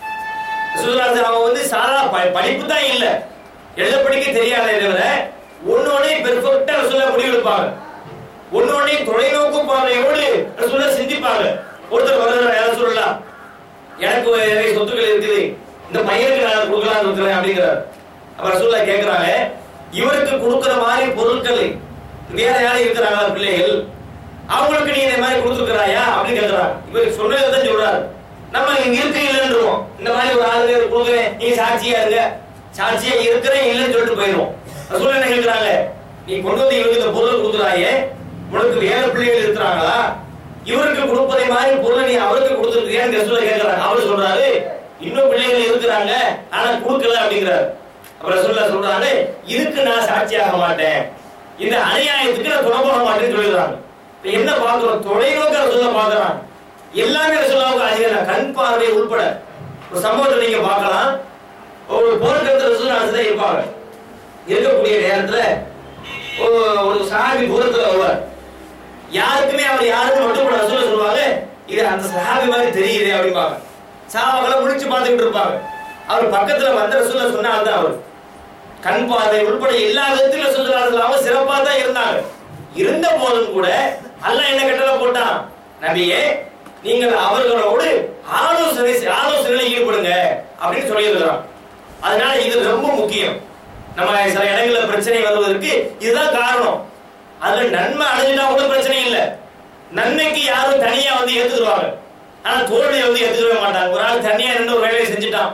ரசூல்லா அவங்க வந்து சாதா ப- படிப்பு தான் இல்ல எழுத படிக்க தெரியாத தவிர ஒண்ணு ஒண்ணே பெர்ஃபெக்ட்டா ரசூல்லா முடிவெடுப்பாங்க ஒண்ணு ஒண்ணே தொலைநோக்கு பார்வையோடு ரசூல்லா சிந்திப்பாங்க ஒருத்தர் வருகிறார் யாரும் சொல்லலாம் எனக்கு ஒரு நிறைய சொத்துக்கள் இருக்குது இந்த பையனுக்கு நான் கொடுக்கலாம்னு இருக்கிறேன் அப்படிங்கிறார் அப்ப ரசூல்லா கேக்குறாங்க இவருக்கு கொடுக்கிற மாதிரி பொருட்கள் வேற யாரும் இருக்கிறாங்களா பிள்ளைகள் அவங்களுக்கு நீ இந்த மாதிரி கொடுத்துருக்கிறாயா அப்படின்னு கேக்குறாங்க இவர் சொன்னதை தான் சொல்றாரு நம்ம இங்க இருக்கு இல்லைன்றோம் இந்த மாதிரி ஒரு ஆளுங்க கொடுக்குறேன் நீங்க சாட்சியா இருங்க சாட்சியா இருக்கிறேன் இல்லைன்னு சொல்லிட்டு போயிடும் ரசூல்லா என்ன கேக்குறாங்க நீ கொண்டு வந்து இவருக்கு இந்த பொருள் கொடுக்குறாயே உனக்கு வேற பிள்ளைகள் இருக்கிறாங்களா இவருக்கு கொடுப்பதை மாதிரி பொருளை நீ அவருக்கு கொடுத்துருக்கியான்னு ரசூலா கேட்கறாங்க அவர் சொல்றாரு இன்னும் பிள்ளைகள் இருக்கிறாங்க ஆனா கொடுக்கல அப்படிங்கிறாரு அப்புறம் ரசூல்லா சொல்றாங்க இதுக்கு நான் சாட்சியாக மாட்டேன் இந்த அநியாயத்துக்கு நான் துணை போக மாட்டேன்னு சொல்லிடுறாங்க இப்ப என்ன பாக்குறோம் தொலைநோக்க ரசூல்லா பாக்குறான் எல்லாமே ரசூல்லாவுக்கு அதிகம் கண் பார்வை உட்பட ஒரு சம்பவத்தை நீங்க பார்க்கலாம் ஒரு போர்க்களத்துல ரசூல்லா தான் இருப்பாங்க இருக்கக்கூடிய நேரத்துல ஒரு- ஒரு சாமி தூரத்துல வருவார் யாருக்குமே அவர் யாருக்கும் மட்டும் ரசூல சொல்லுவாங்க இது அந்த சஹாபி மாதிரி தெரியுது அப்படிம்பாங்க சஹாபாக்களை முடிச்சு பார்த்துக்கிட்டு இருப்பாங்க அவர் பக்கத்துல வந்த ரசூல சொன்னால் தான் அவர் கண் பார்வை உட்பட எல்லா விதத்திலும் ரசூலுல்லாஹி அவங்க சிறப்பா தான் இருந்தாங்க இருந்த போதும் கூட அல்லாஹ் என்ன கட்டளை போட்டான் நபியே நீங்கள் அவர்களோடு ஆலோசனை ஆலோசனையில் ஈடுபடுங்க அப்படின்னு சொல்லியிருக்கிறான் அதனால இது ரொம்ப முக்கியம் நம்ம சில இடங்கள்ல பிரச்சனை வருவதற்கு இதுதான் காரணம் அதுல நன்மை அடைஞ்சிட்டா கூட பிரச்சனை இல்லை நன்மைக்கு யாரும் தனியா வந்து ஏத்துக்குருவாங்க ஆனா தோல்வியை வந்து ஏத்துக்கவே மாட்டாங்க ஒரு ஆள் தனியா நின்று ஒரு வேலையை செஞ்சுட்டான்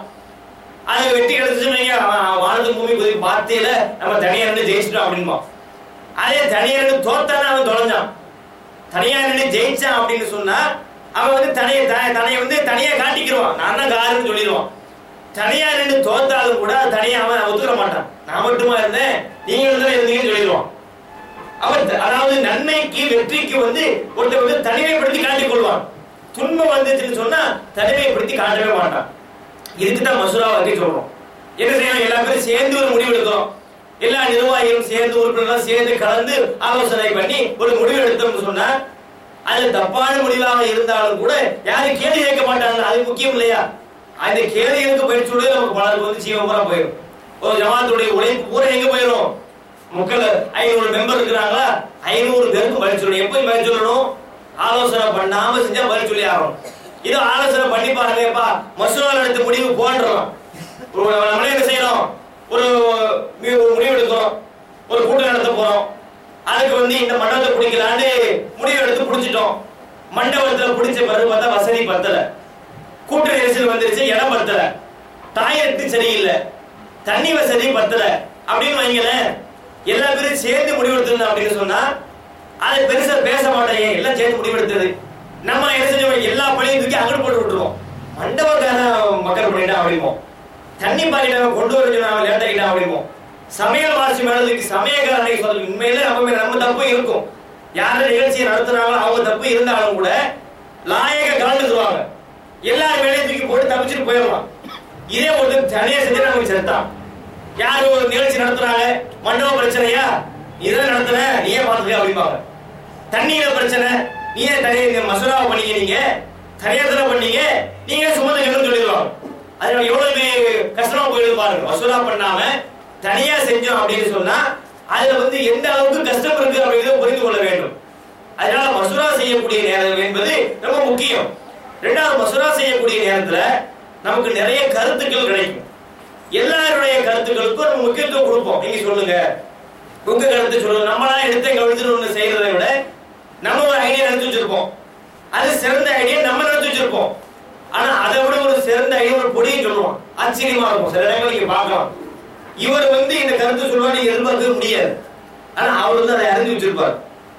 அது வெட்டி கிடைச்சுன்னு வைங்க, அவன் அவன் வானத்து பூமி போய் பார்த்தையில நம்ம தனியா நின்று ஜெயிச்சிட்டோம் அப்படின்பா அதே தனியா நின்று தோத்தானே அவன் தொலைஞ்சான் தனியா நின்று ஜெயிச்சான் அப்படின்னு சொன்னா அவன் வந்து தனியை த- தன்னைய வந்து தனியா காட்டிக்கிடுவான் நான் தான் காருன்னு சொல்லிடுவான் தனியா நின்று தோத்தாலும் கூட அது தனியா அவன் ஒத்துக்க மாட்டான் நான் மட்டுமா இருந்தேன் நீங்களும் தான் இருந்தீங்கன்னு சொல்லிடுவான் அவன் த- அதாவது நன்மைக்கு வெற்றிக்கு வந்து ஒருத்தர் வந்து தனிமைப்படுத்தி காட்டிக் கொள்வான் துன்பம் வந்துச்சுன்னு சொன்னா தனிமைப்படுத்தி காட்டவே மாட்டான் இதுக்கு தான் மசூரா வகை சொல்றோம் என்ன செய்யணும் எல்லா பேரும் சேர்ந்து ஒரு முடிவு எடுக்கிறோம் எல்லா நிர்வாகிகளும் சேர்ந்து உறுப்பினர்களும் சேர்ந்து கலந்து ஆலோசனை பண்ணி ஒரு முடிவு எடுத்தோம்னு சொன்னா அது தப்பான முடிவாக இருந்தாலும் கூட யாரும் கேள்வி கேட்க மாட்டாங்க அது முக்கியம் இல்லையா அந்த கேள்விகளுக்கு பயிற்சி விட நமக்கு பலருக்கு வந்து ஜீவன் பூரா போயிடும் ஒரு ஜமாத்துடைய உழைப்பு பூரா எங்க போயிடும் மக்கள் ஐநூறு மெம்பர் இருக்கிறாங்களா ஐநூறு பேருக்கு பதில் சொல்லணும் எப்போ பதில் சொல்லணும் ஆலோசனை பண்ணாம செஞ்சா பதில் சொல்லி ஆகணும் இது ஆலோசனை பண்ணி பாருங்கப்பா மசூரா எடுத்த முடிவு போன்றோம் ஒரு நம்மளே என்ன செய்யறோம் ஒரு மி- ஒரு முடிவு எடுக்கிறோம் ஒரு கூட்டம் நடத்த போறோம் அதுக்கு வந்து இந்த மண்டபத்தை பிடிக்கலான்னு முடிவு எடுத்து பிடிச்சிட்டோம் மண்டபத்துல பிடிச்ச பிறகு பார்த்தா வசதி பத்தல கூட்ட நெரிசல் வந்துருச்சு இடம் பத்தல டாய்லெட் சரியில்லை தண்ணி வசதி பத்தல அப்படின்னு வைங்களேன் எல்லா பேரும் சேர்ந்து முடிவெடுத்துருந்தோம் அப்படின்னு சொன்னா அது பெருசா பேச மாட்டேங்க எல்லாம் சேர்ந்து முடிவெடுத்தது நம்ம என்ன செஞ்சோம் எல்லா பணியும் தூக்கி அங்கிட்டு போட்டு விட்டுருவோம் மண்டபக்கார மக்கள் பண்ணிட்டா அப்படிமோம் தண்ணி பாக்கிட்டாங்க கொண்டு வர சொன்னாங்க லேட் ஆகிட்டா அப்படிமோம் சமையல் வாசி மேலதுக்கு சமயக்காரனை சொல்ல உண்மையில நம்ம மேல நம்ம தப்பு இருக்கும் யாரும் நிகழ்ச்சியை நடத்துறாங்களோ அவங்க தப்பு இருந்தாலும் கூட லாயக கலந்துக்குவாங்க எல்லாரும் வேலையும் தூக்கி போட்டு தப்பிச்சுட்டு போயிடலாம் இதே ஒரு தனியா செஞ்சா நமக்கு செத்தான் யார் ஒரு நிகழ்ச்சி நடத்துறாங்க மண்டப பிரச்சனையா இதான் நடத்துற நீயே பாத்துக்க அப்படிம்பாங்க தண்ணியில பிரச்சனை நீயே தனியா இந்த மசோதாவை பண்ணீங்க நீங்க தனியா தானே பண்ணீங்க நீங்க சுமந்துக்கணும்னு சொல்லிடுவாங்க அது எவ்வளவு கஷ்டமா போயிடுது பாருங்க மசோதா பண்ணாம தனியா செஞ்சோம் அப்படின்னு சொன்னா அதுல வந்து எந்த அளவுக்கு கஷ்டம் இருக்கு அப்படிங்கிறத புரிந்து கொள்ள வேண்டும் அதனால மசூரா செய்யக்கூடிய நேரம் என்பது ரொம்ப முக்கியம் ரெண்டாவது மசூரா செய்யக்கூடிய நேரத்துல நமக்கு நிறைய கருத்துக்கள் கிடைக்கும் எல்லாருடைய கருத்துக்களுக்கும் நம்ம முக்கியத்துவம் கொடுப்போம் நீங்க சொல்லுங்க உங்க கருத்து சொல்லுங்க நம்மளா எடுத்த கவிழ்த்து ஒண்ணு செய்யறதை விட நம்ம ஒரு ஐடியா நினைச்சு வச்சிருப்போம் அது சிறந்த ஐடியா நம்ம நினைச்சு வச்சிருப்போம் ஆனா அதை விட ஒரு சிறந்த ஐடியா ஒரு பொடியை சொல்லுவோம் ஆச்சரியமா இருக்கும் சில இடங்கள் நீங்க பார்க்கலாம் இவர் வந்து இந்த கருத்து சொல்லுவா நீங்க எதிர்பார்க்கவே முடியாது ஆனா அவர் வந்து அதை அறிஞ்சு வச்சிருப்பார்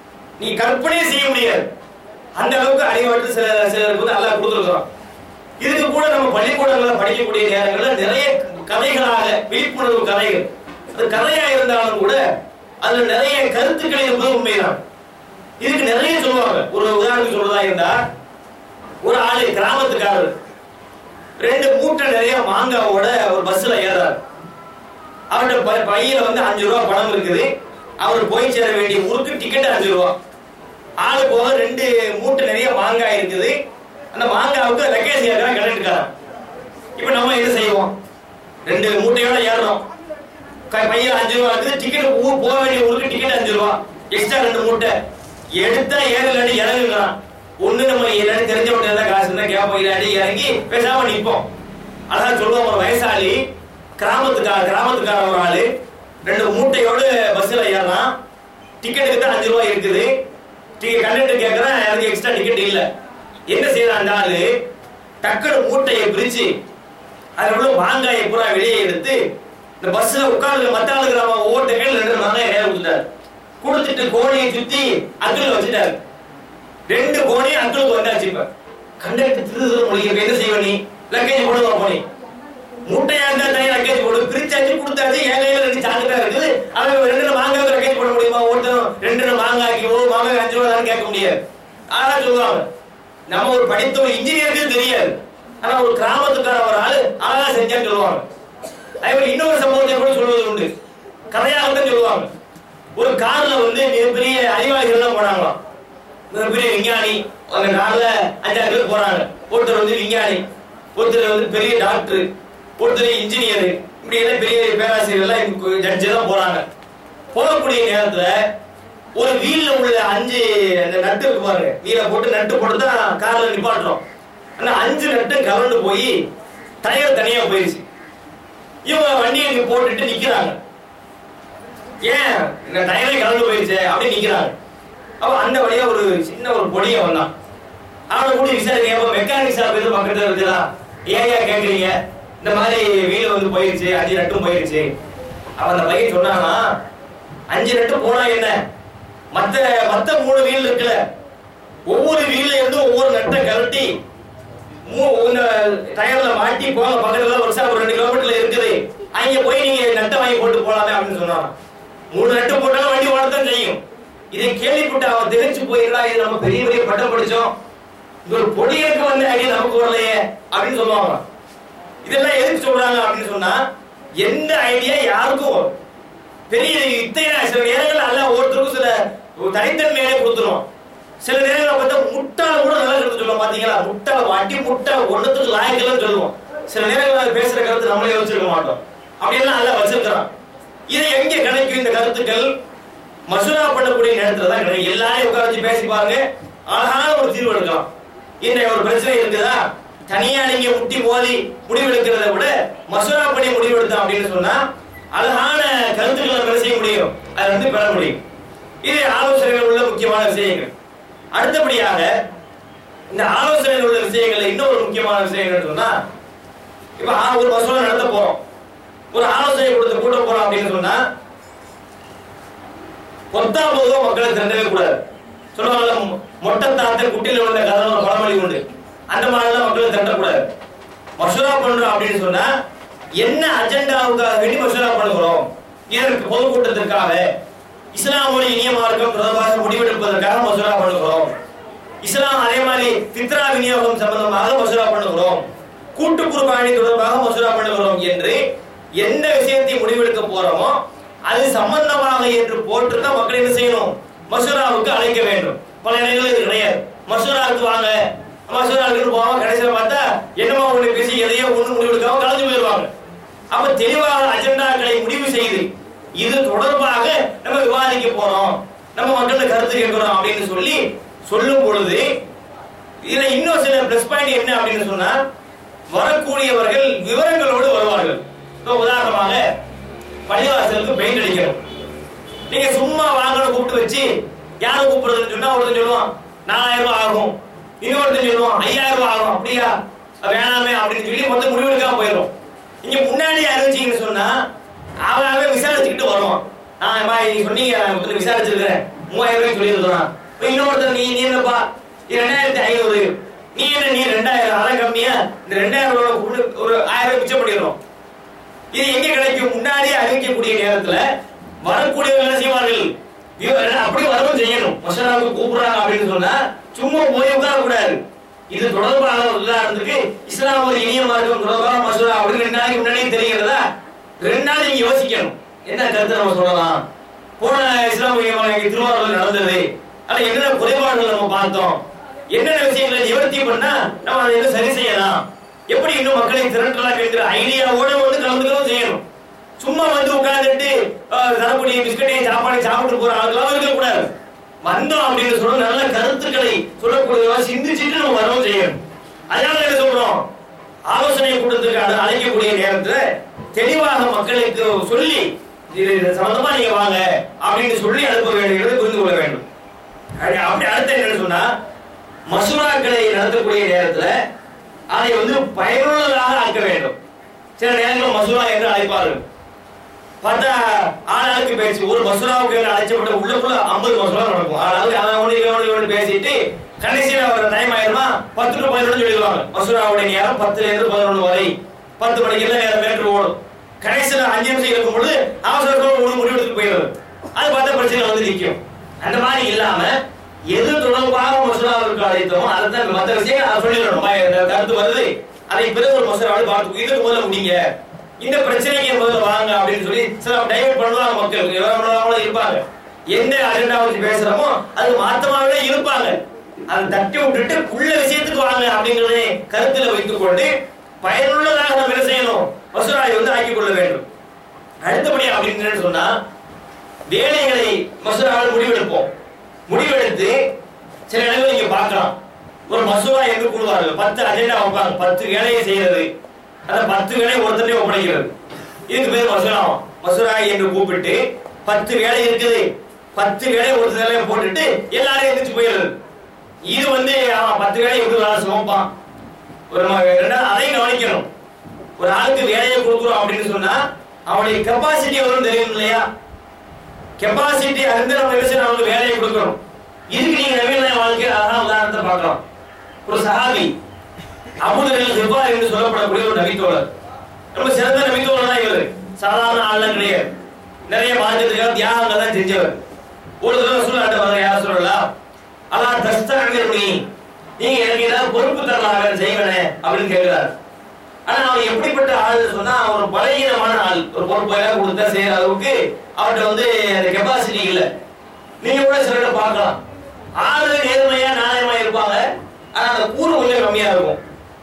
நீ கற்பனையே செய்ய முடியாது அந்த அளவுக்கு அறிவாட்டு சில சிலருக்கு வந்து நல்லா கொடுத்துருக்கிறோம் இதுக்கு கூட நம்ம பள்ளிக்கூடங்களில் படிக்கக்கூடிய நேரங்கள்ல நிறைய கதைகளாக விழிப்புணர்வு கதைகள் அது கதையா இருந்தாலும் கூட அதுல நிறைய கருத்துக்கள் இருப்பது உண்மைதான் இதுக்கு நிறைய சொல்லுவாங்க ஒரு உதாரணத்துக்கு சொல்றதா இருந்தா ஒரு ஆளு கிராமத்துக்காரர் ரெண்டு மூட்டை நிறைய மாங்காவோட ஒரு பஸ்ல ஏறாரு அவர்கிட்ட பை- பையில வந்து அஞ்சு ரூபா பணம் இருக்குது அவர் போய் சேர வேண்டிய ஊருக்கு டிக்கெட் அஞ்சு ரூபா ஆளு போக ரெண்டு மூட்டை நிறைய மாங்காய் இருக்குது அந்த மாங்காவுக்கு லக்கேஜ் ஏற்கனவே கரெக்டுக்காரன் இப்போ நம்ம என்ன செய்வோம் ரெண்டு மூட்டையோட ஏறுறோம் க- பையில அஞ்சு ரூபா இருக்குது டிக்கெட் ஊர் போக வேண்டிய ஊருக்கு டிக்கெட் அஞ்சு ரூபா எக்ஸ்ட்ரா ரெண்டு மூட்டை எடுத்தா ஏறலாடி இறங்குங்கிறான் ஒண்ணு நம்ம எல்லாரும் தெரிஞ்ச உடனே தான் காசு இருந்தா கேட்போம் இல்லாட்டி இறங்கி பேசாம நிப்போம் அதான் சொல்லுவோம் ஒரு வயசாளி கிராமத்துக்கார கிராமத்துக்கார ஒரு ஆளு ரெண்டு மூட்டையோட பஸ்ல ஏறலாம் டிக்கெட்டுக்கு தான் அஞ்சு ரூபாய் இருக்குது டிக்கெட் கண்டக்டர் கேட்கறேன் எனக்கு எக்ஸ்ட்ரா டிக்கெட் இல்ல என்ன செய்யறான் அந்த ஆளு டக்குனு மூட்டையை பிரிச்சு அதுல உள்ள மாங்காயை பூரா வெளியே எடுத்து இந்த பஸ்ல உட்கார்ந்து மத்த ஆளுக்கு நம்ம ஒவ்வொரு கையில் ரெண்டு மாங்காய் கையில கொடுத்துட்டாரு கொடுத்துட்டு கோணியை சுத்தி அங்கிள் வச்சுட்டாரு ரெண்டு கோணியும் அங்கிளுக்கு வந்தாச்சு இப்ப கண்டக்டர் திரு திரு முடிக்க என்ன செய்வ நீ லக்கேஜ் போடுவா போனி மூட்டையா இருந்தா தனியா லக்கேஜ் போடு பிரிச்சாச்சு கொடுத்தாச்சு என் கையில ரெண்டு சாக்கு இருக்குது அவன் ரெண்டு மாங்காய் லக்கேஜ் போட முடியுமா ஒருத்தரும் ரெண்டு மாங்காய்க்கு ஒரு மாங்காய் அஞ்சு ரூபா கேட்க முடியாது அதான் சொல்லுவாங்க நம்ம ஒரு படித்த ஒரு இன்ஜினியருக்கு தெரியாது ஆனா ஒரு கிராமத்துக்கார ஒரு ஆளு அழகா செஞ்சான்னு சொல்லுவாங்க அதே மாதிரி இன்னொரு சம்பவத்தை கூட சொல்வது உண்டு கதையாக தான் சொல்லுவாங்க ஒரு கார்ல வந்து மிகப்பெரிய அறிவாளிகள் எல்லாம் போனாங்களாம் மிகப்பெரிய விஞ்ஞானி அந்த கார்ல அஞ்சாறு பேர் போறாங்க ஒருத்தர் வந்து விஞ்ஞானி ஒருத்தர் வந்து பெரிய டாக்டர் ஒருத்தர் இன்ஜினியர் இப்படி எல்லாம் பெரிய பேராசிரியர் எல்லாம் ஜட்ஜி தான் போறாங்க போகக்கூடிய நேரத்துல ஒரு வீல்ல உள்ள அஞ்சு அந்த நட்டு இருக்கு பாருங்க வீல போட்டு நட்டு போட்டு தான் கார்ல நிப்பாட்டுறோம் அந்த அஞ்சு நட்டு கவர்ந்து போய் டயர் தனியா போயிருச்சு இவங்க வண்டியை இங்க போட்டுட்டு நிக்கிறாங்க ஏன் இந்த டயரே கலந்து போயிருச்சு அப்படின்னு நிக்கிறாங்க அப்ப அந்த வழியா ஒரு சின்ன ஒரு பொடிய வந்தான் அவனை கூட விசாரிக்க அப்ப மெக்கானிக் ஷாப் எதுவும் பக்கத்துல இருக்குதா ஏன் ஏன் கேக்குறீங்க இந்த மாதிரி வீடு வந்து போயிருச்சு அஞ்சு நட்டும் போயிருச்சு அவன் அந்த பையன் சொன்னானா அஞ்சு நட்டு போனா என்ன மத்த மத்த மூணு வீல் இருக்குல்ல ஒவ்வொரு வீல்ல இருந்து ஒவ்வொரு நட்டை கழட்டி மூ- இந்த டயர்ல மாட்டி போக பக்கத்துல ஒரு சார் ஒரு ரெண்டு கிலோமீட்டர்ல இருக்குது அங்க போய் நீங்க நட்டை வாங்கி போட்டு போலாமே அப்படின்னு சொன்னான் மூணு நட்டு போட்டாலும் வண்டி ஓடத்தான் செய்யும் இதை கேள்விப்பட்டு அவன் திகச்சு போயிருடா இது நம்ம பெரிய பெரிய பட்டம் படிச்சோம் இது ஒரு பொடியருக்கு வந்து ஐடியா நமக்கு வரலையே அப்படின்னு சொல்லுவாங்க இதெல்லாம் எதுக்கு சொல்றாங்க அப்படின்னு சொன்னா எந்த ஐடியா யாருக்கும் வரும். பெரிய இத்தனை சில நேரங்கள் அல்ல ஒவ்வொருத்தருக்கும் சில ஒரு தனித்தன்மையிலே கொடுத்துரும் சில நேரங்களை பார்த்தா முட்டாள கூட நல்லா கருத்து சொல்லுவோம் பாத்தீங்களா முட்டாள வாட்டி முட்டாள ஒன்றத்துக்கு லாயக்கலன்னு சொல்லுவோம் சில நேரங்கள் அது பேசுற கருத்து நம்மளே வச்சிருக்க மாட்டோம் அப்படியெல்லாம் நல்லா வச்சிருக்கிறான் இதை எங்க கிடைக்கும் இந்த கருத்துக்கள் மசூரா பண்ணக்கூடிய நேரத்துல தான் கிடைக்கும் எல்லாரையும் உட்கார வச்சு பேசி பாருங்க அழகான ஒரு தீர்வு எடுக்கலாம் இன்றைய ஒரு பிரச்சனை இருக்குதா தனியா நீங்க முட்டி மோதி முடிவெடுக்கிறத விட மசூரா பண்ணி முடிவெடுத்தோம் அப்படின்னு சொன்னா அழகான கருத்துக்களை பெற செய்ய முடியும் அதை வந்து பெற முடியும் இது ஆலோசனைகள் உள்ள முக்கியமான விஷயங்கள் அடுத்தபடியாக இந்த ஆலோசனைகள் உள்ள விஷயங்கள்ல இன்னொரு முக்கியமான விஷயம் என்னன்னு சொன்னா இப்ப ஆ- ஒரு மசூரா நடத்த போறோம் ஒரு ஆலோசனை கொடுத்து கூட்ட போறோம் அப்படின்னு சொன்னா கொத்தா போதும் மக்களை திரண்டவே கூடாது சொல்லுவாங்கல்ல மொ- மொட்டை தாத்த குட்டியில விழுந்த கதை ஒரு பழமொழி உண்டு அந்த மாதிரிலாம் மக்களை திரண்டக்கூடாது மசூரா பண்றோம் அப்படின்னு சொன்னா என்ன அஜெண்டாவுக்காக வேண்டி மசூரா பண்ணுகிறோம் இதற்கு பொதுக்கூட்டத்திற்காக இஸ்லாமுடைய இனிய மார்க்கம் தொடர்பாக முடிவெடுப்பதற்காக மசூரா பண்ணுகிறோம் இஸ்லாம் அதே மாதிரி பித்ரா விநியோகம் சம்பந்தமாக மசூரா பண்ணுகிறோம் கூட்டு குர்பானி தொடர்பாக மசூரா பண்ணுகிறோம் என்று எந்த விஷயத்தை முடிவெடுக்க போறோமோ அது சம்பந்தமாக என்று போட்டுதான் மக்கள் என்ன செய்யணும் மசூராவுக்கு அழைக்க வேண்டும் பல இடங்களில் இது கிடையாது மசூராவுக்கு வாங்க மசூராவுக்கு போவாங்க கடைசியில் பார்த்தா என்னமோ ஒண்ணு பேசி எதையோ ஒண்ணு முடிவெடுக்காம கலந்து போயிடுவாங்க அப்ப தெளிவாக அஜெண்டாக்களை முடிவு செய்து இது தொடர்பாக நம்ம விவாதிக்க போறோம் நம்ம மக்கள் கருத்து கேட்கிறோம் அப்படின்னு சொல்லி சொல்லும் பொழுது இதுல இன்னும் சில பிளஸ் பாயிண்ட் என்ன அப்படின்னு சொன்னா வரக்கூடியவர்கள் விவரங்களோடு வருவார்கள் இப்போ உதாரணமாக பள்ளிவாசலுக்கு பெயிண்ட் அடிக்கணும் நீங்க சும்மா வாங்கணும் கூப்பிட்டு வச்சு யாரை கூப்பிடுறதுன்னு சொன்னா ஒருத்தன் சொல்லுவான் நாலாயிரம் ரூபாய் ஆகும் இன்னொருத்தன் சொல்லுவான் ஐயாயிரம் ரூபாய் ஆகும் அப்படியா அது வேணாமே அப்படின்னு சொல்லி மொத்தம் முடிவெடுக்காம போயிடும் இங்க முன்னாடி அறிவிச்சீங்கன்னு சொன்னா அவன் அவன் விசாரிச்சுக்கிட்டு வருவான் நான் அம்மா, நீங்க சொன்னீங்க நான் ஒருத்தர் விசாரிச்சிருக்கிறேன் மூவாயிரம் ரூபாய் சொல்லியிருக்கிறான் இப்ப இன்னொருத்தர் நீ நீ என்னப்பா இது ரெண்டாயிரத்தி ஐநூறு நீ என்ன நீ ரெண்டாயிரம் அதான் கம்மியா இந்த ரெண்டாயிரம் ரூபாய் கூட ஒரு ஆயிரம் ரூபாய் மிச்சம் பண்ணிடுறோம் இது எங்க கிடைக்கும் முன்னாடியே அறிவிக்கக்கூடிய நேரத்துல வரக்கூடியவர்கள் என்ன செய்வார்கள் இவர்கள் அப்படி வரவும் செய்யணும் மசனாவுக்கு கூப்பிடுறாங்க அப்படின்னு சொன்னா சும்மா போய் உட்கார கூடாது இது தொடர்பாக ஒரு உதாரணத்துக்கு இஸ்லாம் ஒரு இனிய மார்க்கம் தொடர்பாக மசூரா அப்படின்னு ரெண்டு நாளைக்கு முன்னாடியே தெரிகிறதா ரெண்டு நாள் நீங்க யோசிக்கணும் என்ன கருத்து நம்ம சொல்லலாம் போன இஸ்லாமிய மாநாடு திருவாரூர் நடந்தது ஆனா என்னென்ன குறைபாடுகள் நம்ம பார்த்தோம் என்னென்ன விஷயங்களை நிவர்த்தி பண்ணா நம்ம அதை இன்னும் சரி செய்யலாம் எப்படி இன்னும் மக்களை திரட்டலாம் என்கிற ஐடியாவோட வந்து கலந்துக்கவும் செய்யணும் சும்மா வந்து உட்கார்ந்துட்டு அஹ், தரக்கூடிய பிஸ்கட்டையும் சாப்பாடையும் சாப்பிட்டு போற ஆளுங்களாம் இருக்கக்கூடாது வந்தோம் அப்படின்னு சொல்ல நல்ல கருத்துக்களை சொல்லக்கூடியவா சிந்திச்சுட்டு நம்ம வரவும் செய்யணும் அதனால என்ன சொல்றோம் ஆலோசனை கூட்டத்துக்கு அழை- அழைக்கக்கூடிய நேரத்துல தெளிவாக மக்களுக்கு சொல்லி இது இது சம்பந்தமா நீங்க வாங்க அப்படின்னு சொல்லி அனுப்ப வேண்டியதை புரிந்து கொள்ள வேண்டும் அப்படி அப்படி அடுத்து என்னன்னு சொன்னா மசூராக்களை நடத்தக்கூடிய நேரத்துல அதை வந்து பயனுள்ளதாக ஆக்க வேண்டும் சில நேரங்களில் மசூரா என்று அழைப்பார்கள் பார்த்தா ஆளாளுக்கு பேசி ஒரு மசூராவுக்கு என்று அழைச்சப்பட்ட உள்ளுக்குள்ள ஐம்பது மசூரா நடக்கும் ஆளாளுக்கு அவன் ஒன்று இவன் ஒன்று பேசிட்டு கடைசியில் ஒரு டைம் ஆயிருமா பத்து டு பதினொன்று சொல்லிடுவாங்க மசூராவுடைய நேரம் பத்துல இருந்து பதினொன்று வரை பத்து மணிக்கு எல்லாம் நேரம் மேற்று ஓடும் கடைசியில் அஞ்சு நிமிஷம் இருக்கும் பொழுது அவசரத்தோடு ஒரு முடிவெடுத்து போயிடுறது அது பார்த்தா பிரச்சனை வந்து நிற்கும் அந்த மாதிரி இல்லாம எது தொடர்பாக மசூராவிற்கு அழைத்தோமோ அதை தான் மற்ற விஷயங்கள் அதை சொல்லிடணும் பா, இந்த கருத்து வருது அதை பிறகு ஒரு மசூராவில் பார்த்து இதுக்கு முதல்ல முடிங்க இந்த பிரச்சனைக்கு முதல்ல வாங்க அப்படின்னு சொல்லி சில டைவர்ட் பண்ணுவாங்க மக்கள் விவரமானவங்களும் இருப்பாங்க எந்த அஜெண்டா வச்சு பேசுறோமோ அது மாத்தமாகவே இருப்பாங்க அதை தட்டி விட்டுட்டு உள்ள விஷயத்துக்கு வாங்க அப்படிங்கறதை கருத்துல வைத்துக் கொண்டு பயனுள்ளதாக நம்ம என்ன செய்யணும் மசூராவை வந்து ஆக்கிக் கொள்ள வேண்டும் அடுத்தபடி அப்படின்னு சொன்னா வேலைகளை மசூராவில் முடிவெடுப்போம் முடிவெடுத்து சில இடங்கள் நீங்க பார்க்கலாம் ஒரு மசூரா என்று கூடுவார்கள் பத்து அஜெண்டா வைப்பாங்க பத்து வேலையை செய்யறது அந்த பத்து வேலையை ஒருத்தரே ஒப்படைக்கிறது இதுக்கு பேர் மசுராவும் மசுரா என்று கூப்பிட்டு பத்து வேலை இருக்குது பத்து வேலை ஒரு சிலையை போட்டுட்டு எல்லாரும் எந்திரிச்சு போயிடுறது இது வந்து அவன் பத்து வேலை எப்படி வேலை சுமப்பான் ஒரு நம்ம ரெண்டாவது அதையும் கவனிக்கணும் ஒரு ஆளுக்கு வேலையை கொடுக்குறோம் அப்படின்னு சொன்னா அவனுடைய கெப்பாசிட்டி வரும் தெரியும் இல்லையா கெப்பாசிட்டி அறிந்து நம்ம என்ன செய்யணும் அவனுக்கு வேலையை கொடுக்கணும் இதுக்கு நீங்க நவீன வாழ்க்கையில் அழகான உதாரணத்தை பார்க்கலாம் ஒரு சஹாபி அபுதரில் ஜிபார் என்று சொல்லப்படக்கூடிய ஒரு நபித்தோழர் ரொம்ப சிறந்த நபித்தோழர் தான் இவர் சாதாரண ஆள்லாம் கிடையாது நிறைய மாற்றத்துக்காக தியாகங்கள் தான் செஞ்சவர் ஒரு தடவை சொல்ல வர யார் சொல்லலாம் அல்லா தஸ்தாங்கள் நீ நீங்க எனக்கு ஏதாவது பொறுப்பு தரலாக செய்வனே அப்படின்னு கேட்கிறார் ஆனா அவர் எப்படிப்பட்ட ஆள் சொன்னா அவர் பலகீனமான ஆள் ஒரு பொறுப்பு எல்லாம் கொடுத்தா செய்யற அளவுக்கு அவர்கிட்ட வந்து அந்த கெப்பாசிட்டி இல்ல நீங்க கூட சிலரை பார்க்கலாம் ஆளு நேர்மையா நியாயமா இருப்பாங்க ஆனா அந்த கூறு கொஞ்சம் கம்மியா இருக்கும்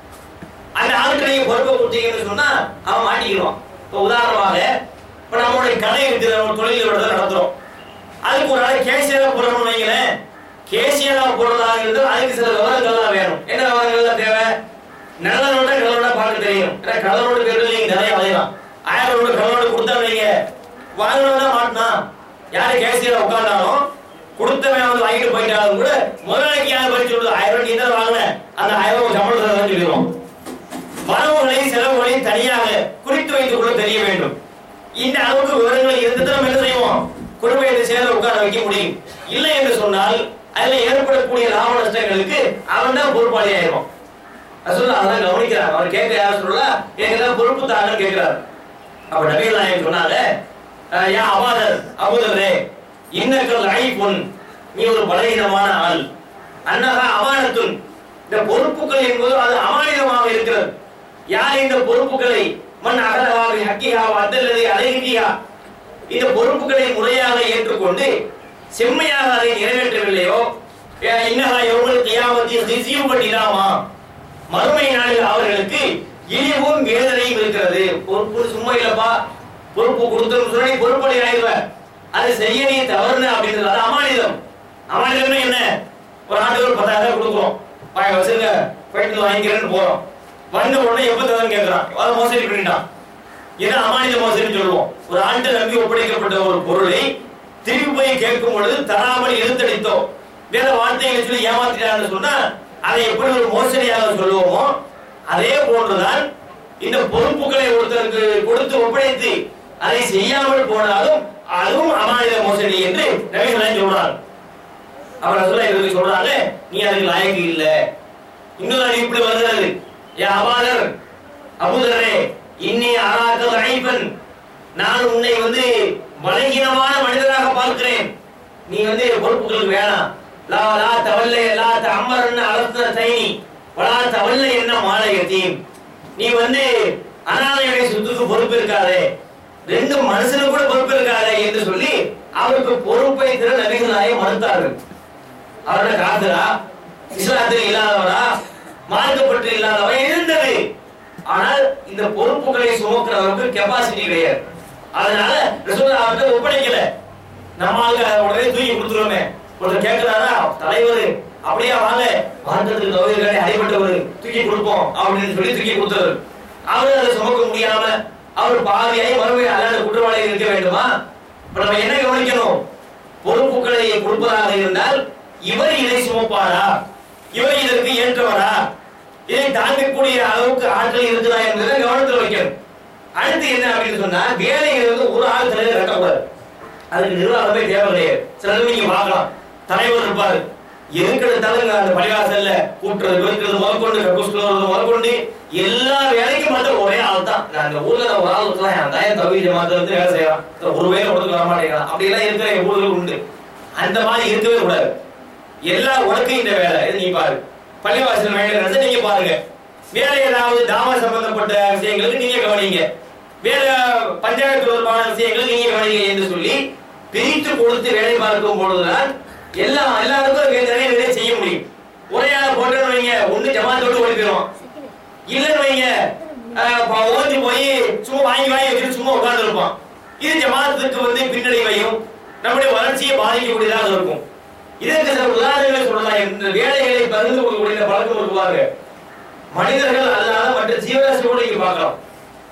அந்த ஆளுக்கு நீங்க பொறுப்பை கொடுத்தீங்கன்னு சொன்னா அவன் மாட்டிக்கிடுவான் இப்போ உதாரணமாக இப்ப நம்மளுடைய கடை இருக்கிற ஒரு தொழில் விடுதல் நடத்துறோம் அதுக்கு ஒரு ஆள் கேசியரா போடணும்னு வைங்களேன் கேசியரா போடுறதாக இருந்தால் அதுக்கு சில விவரங்கள்லாம் வேணும் என்ன விவரங்கள்லாம் தேவை நல்லதோட கலரோட பார்க்க தெரியும் ஏன்னா கலரோட பேரு நீங்க நிறைய அலையலாம் ஆயிரம் ரூபாய் கலரோட கொடுத்தா வைங்க வாங்கினோட மாட்டினா யாரு கேசியரா உட்கார்ந்தாலும் கொடுத்தவன் வந்து வாங்கிட்டு போயிட்டாலும் கூட முதலாளிக்கு யார் பற்றி சொல்லுது ஆயிரம் ரூபாய் நீ தான் வாங்கின அந்த ஆயிரம் ரூபாய் சம்பளத்தை தான் சொல்லிடுவோம் வரவுகளையும் செலவுகளையும் தனியாக குறித்து வைத்துக் கொள்ள தெரிய வேண்டும் இந்த அளவுக்கு விவரங்கள் இருந்துட்டு நம்ம என்ன செய்வோம் குடும்பத்தை சேர்ந்து உட்கார வைக்க முடியும் இல்லை என்று சொன்னால் அதுல ஏற்படக்கூடிய லாப நஷ்டங்களுக்கு அவன் தான் பொறுப்பாளி ஆயிரும் ரசூலுல்லாஹ் அதான் கவனிக்கிறார் அவர் கேட்க யார் சொல்லல எனக்கு ஏதாவது பொறுப்பு தாங்கன்னு கேட்கிறார் அப்ப நபிகள் நாயகம் சொன்னாங்க அஹ், யா அபாதர் அபுதரே இன்னக்கல் ஐபுன் நீ ஒரு பலகீனமான ஆள் அன்னகா அமானத்துன் இந்த பொறுப்புகள் என்பது அது அமானிதமாக இருக்கிறது யார் இந்த பொறுப்புகளை மண் அகலவாக ஹக்கியா அத்தல்லது அழகியா இந்த பொறுப்புகளை முறையாக ஏற்றுக்கொண்டு செம்மையாக அதை நிறைவேற்றவில்லையோ அஹ், இன்னகா எவ்வளவு கியாமத்தில் திசியும் பண்ணிடாமா மறுமை நாளில் அவர்களுக்கு இழிவும் வேதனையும் இருக்கிறது பொறுப்பு சும்மா இல்லப்பா பொறுப்பு கொடுத்தோம் சொல்லி பொறுப்படி ஆயிடுவ அது செய்ய நீ தவறுன அப்படின்றது அது அமானிதம் அமானிதம்னா என்ன ஒரு ஆண்டுக்கு ஒரு பத்தாயிரம் கொடுக்குறோம் வாங்க வச்சுங்க போயிட்டு வாங்கிக்கிறேன்னு போறோம் வந்த உடனே எப்ப தரேன்னு கேட்கறான் அதை மோசடி பண்ணிட்டான் இது அமானித மோசடின்னு சொல்லுவோம் ஒரு ஆண்டு நம்பி ஒப்படைக்கப்பட்ட ஒரு பொருளை திருப்பி போய் கேட்கும் பொழுது தராமல் இழுத்தடித்தோம் வேற வார்த்தைகளை சொல்லி ஏமாத்திட்டாங்கன்னு சொன்னா அதை எப்படி ஒரு மோசடியாக சொல்லுவோமோ அதே போன்றுதான் இந்த பொறுப்புகளை ஒருத்தருக்கு கொடுத்து ஒப்படைத்து அதை செய்யாமல் போனாலும் அதுவும் அமானித மோசடி என்று நபிகள் சொல்றார் அவர் சொல்ல இதுக்கு சொல்றாங்க நீ அதுக்கு லாயக்கு இல்ல இன்னொரு அறிவிப்பு வருகிறது ஏ அபாதர் அபுதரே இன்னி அராக்கல் அழைப்பன் நான் உன்னை வந்து பலகீனமான மனிதராக பார்க்கிறேன் நீ வந்து பொறுப்புகளுக்கு வேணாம் லா லா தவல்ல லா தம்மரன் அலஸ்த தைனி வலா தவல்ல என்ன மாலயத்தீம் நீ வந்து அனாதையுடைய சொத்துக்கு பொறுப்பு இருக்காதே ரெண்டு மனுஷனுக்கு கூட பொறுப்பு இருக்காதே என்று சொல்லி அவருக்கு பொறுப்பை திற நபிகளாய மறுத்தார்கள் அவரோட காதரா இஸ்லாத்தில் இல்லாதவரா மார்க்கப்பட்டு இல்லாதவரா இருந்தது ஆனால் இந்த பொறுப்புகளை சுமக்கிறவருக்கு கெப்பாசிட்டி கிடையாது அதனால ரசூல் அவர்கிட்ட ஒப்படைக்கல நம்மால உடனே தூக்கி கொடுத்துருவோமே ஒருத்தர் கேட்கிறாரா தலைவர் அப்படியே வாங்க மார்க்கத்துக்கு தவிர்களை அடிபட்டவர் தூக்கி கொடுப்போம் அப்படின்னு சொல்லி தூக்கி கொடுத்தவர் அவர் அதை சுமக்க முடியாம அவர் பாவியாய் மறுபடியும் அல்லாத குற்றவாளிகள் இருக்க வேண்டுமா இப்ப நம்ம என்ன கவனிக்கணும் பொறுப்புகளை கொடுப்பதாக இருந்தால் இவர் இதை சுமப்பாரா இவர் இதற்கு ஏற்றவரா இதை தாங்கக்கூடிய அளவுக்கு ஆற்றல் இருக்குதா என்பதை கவனத்தில் வைக்கணும் அடுத்து என்ன அப்படின்னு சொன்னா வேலைகள் வந்து ஒரு ஆள் தலைவர் கட்டக்கூடாது அதுக்கு நிர்வாகமே தேவை கிடையாது சிலர் நீங்க பார்க்கலாம் தலைவர் இருப்பாரு எதுக்கிற தலைங்க அந்த பள்ளிவாசல்ல கூட்டுறது வெறுக்கிறது முதற்கொண்டு கக்கூஸ்குள்ள முதற்கொண்டு எல்லா வேலைக்கும் மட்டும் ஒரே ஆள் தான் நான் அந்த ஊர்ல நான் ஒரு ஆள் இருக்கலாம் என் தாயம் தவி ஜமாத்துல வந்து வேலை செய்யலாம் ஒரு வேலை கொடுத்து வர மாட்டேங்கிறான் அப்படி எல்லாம் இருக்கிற ஊர்கள் உண்டு அந்த மாதிரி இருக்கவே கூடாது எல்லா உனக்கும் இந்த வேலை இது நீ பாரு பள்ளிவாசல் வேலை நடந்து நீங்க பாருங்க வேற ஏதாவது தாம சம்பந்தப்பட்ட விஷயங்களுக்கு நீங்க கவனிங்க வேற பஞ்சாயத்து தொடர்பான விஷயங்கள் நீங்க கவனிங்க என்று சொல்லி பிரித்து கொடுத்து வேலை பார்க்கும் பொழுதுதான் எல்லா எல்லாருக்கும் வே- நிறைய வேலையை செய்ய முடியும் ஒரே ஆள் போட்டோன்னு வைங்க ஒண்ணு ஜமாத்தோடு ஓடி போயிடும் இல்லைன்னு வைங்க அஹ், ப- ஓஞ்சி போய் சும்மா வாங்கி வாங்கி வச்சுட்டு சும்மா உட்கார்ந்து இருப்பான் இது ஜமாத்துக்கு வந்து பின்னடைவையும் நம்முடைய வளர்ச்சியை பாதிக்கக்கூடியதாக இருக்கும் இதற்கு சில உதாரணங்களை சொல்லலாம் இந்த வேலைகளை பகிர்ந்து கொடுக்கக்கூடிய இந்த பழக்கம் இருக்குவாங்க மனிதர்கள் அல்லாத மற்ற ஜீவராசியோடு இங்க பார்க்கலாம்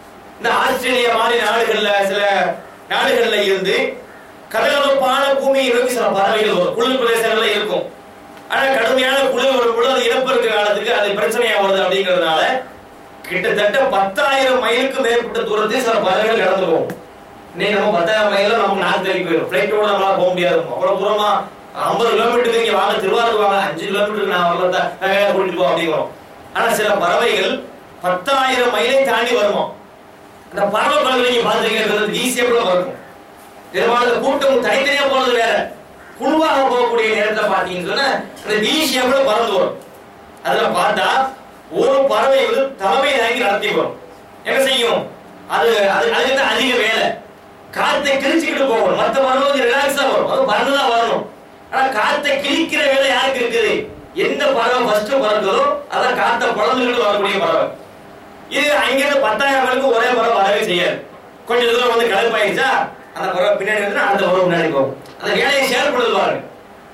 இந்த ஆஸ்திரேலியா மாதிரி நாடுகள்ல சில நாடுகள்ல இருந்து கதகதப்பான பூமியை நோக்கி சில பறவைகள் வரும் குளிர் பிரதேசங்கள்ல இருக்கும் ஆனா கடுமையான குளிர் வரும் பொழுது அது இறப்பு இருக்கிற காலத்துக்கு அது பிரச்சனையா வருது அப்படிங்கறதுனால கிட்டத்தட்ட பத்தாயிரம் மைலுக்கு மேற்பட்ட தூரத்தில் சில பறவைகள் கடந்து போகும் இன்னைக்கு நம்ம பத்தாயிரம் மைல நமக்கு நாக்கு தேடி போயிடும் ஃபிளைட்டோட நம்மளால போக முடியாது அவ்வளவு தூரமா ஐம்பது கிலோமீட்டருக்கு இங்க வாங்க திருவாரூர் வாங்க அஞ்சு கிலோமீட்டருக்கு நான் வரல கூட்டிட்டு போ அப்படிங்கிறோம் ஆனா சில பறவைகள் பத்தாயிரம் மைலை தாண்டி வருமா அந்த பறவை பறவை நீங்க பாத்துருக்கீங்க ஈஸியா கூட இருக்கும் பெரும்பாலும் கூட்டம் தனித்தனியா போறது வேற குழுவாக போகக்கூடிய நேரத்தை பாத்தீங்கன்னு சொன்னா அந்த ஈஸியா கூட பறந்து வரும் அதுல பார்த்தா ஒரு பறவை வந்து தலைமை தாங்கி நடத்தி வரும் என்ன செய்யும் அது அது அதுக்கு தான் அதிக வேலை காத்தை கிழிச்சுக்கிட்டு போகணும் மத்த பறவை கொஞ்சம் ரிலாக்ஸா வரும் அது பறந்து தான் வரணும் ஆனா காத்தை கிழிக்கிற வேலை யாருக்கு இருக்குது எந்த பறவை ஃபர்ஸ்ட் பறக்குதோ அதான் காத்தை பழந்துக்கிட்டு வரக்கூடிய பறவை இது அங்கிருந்து பத்தாயிரம் பேருக்கு ஒரே பறவை வரவே செய்யாது கொஞ்சம் தூரம் வந்து கலப்பாயிருச்சா அந்த பறவை பின்னாடி வந்து அடுத்த பறவை முன்னாடி போகும் அந்த வேலையை ஷேர் பண்ணுது பாருங்க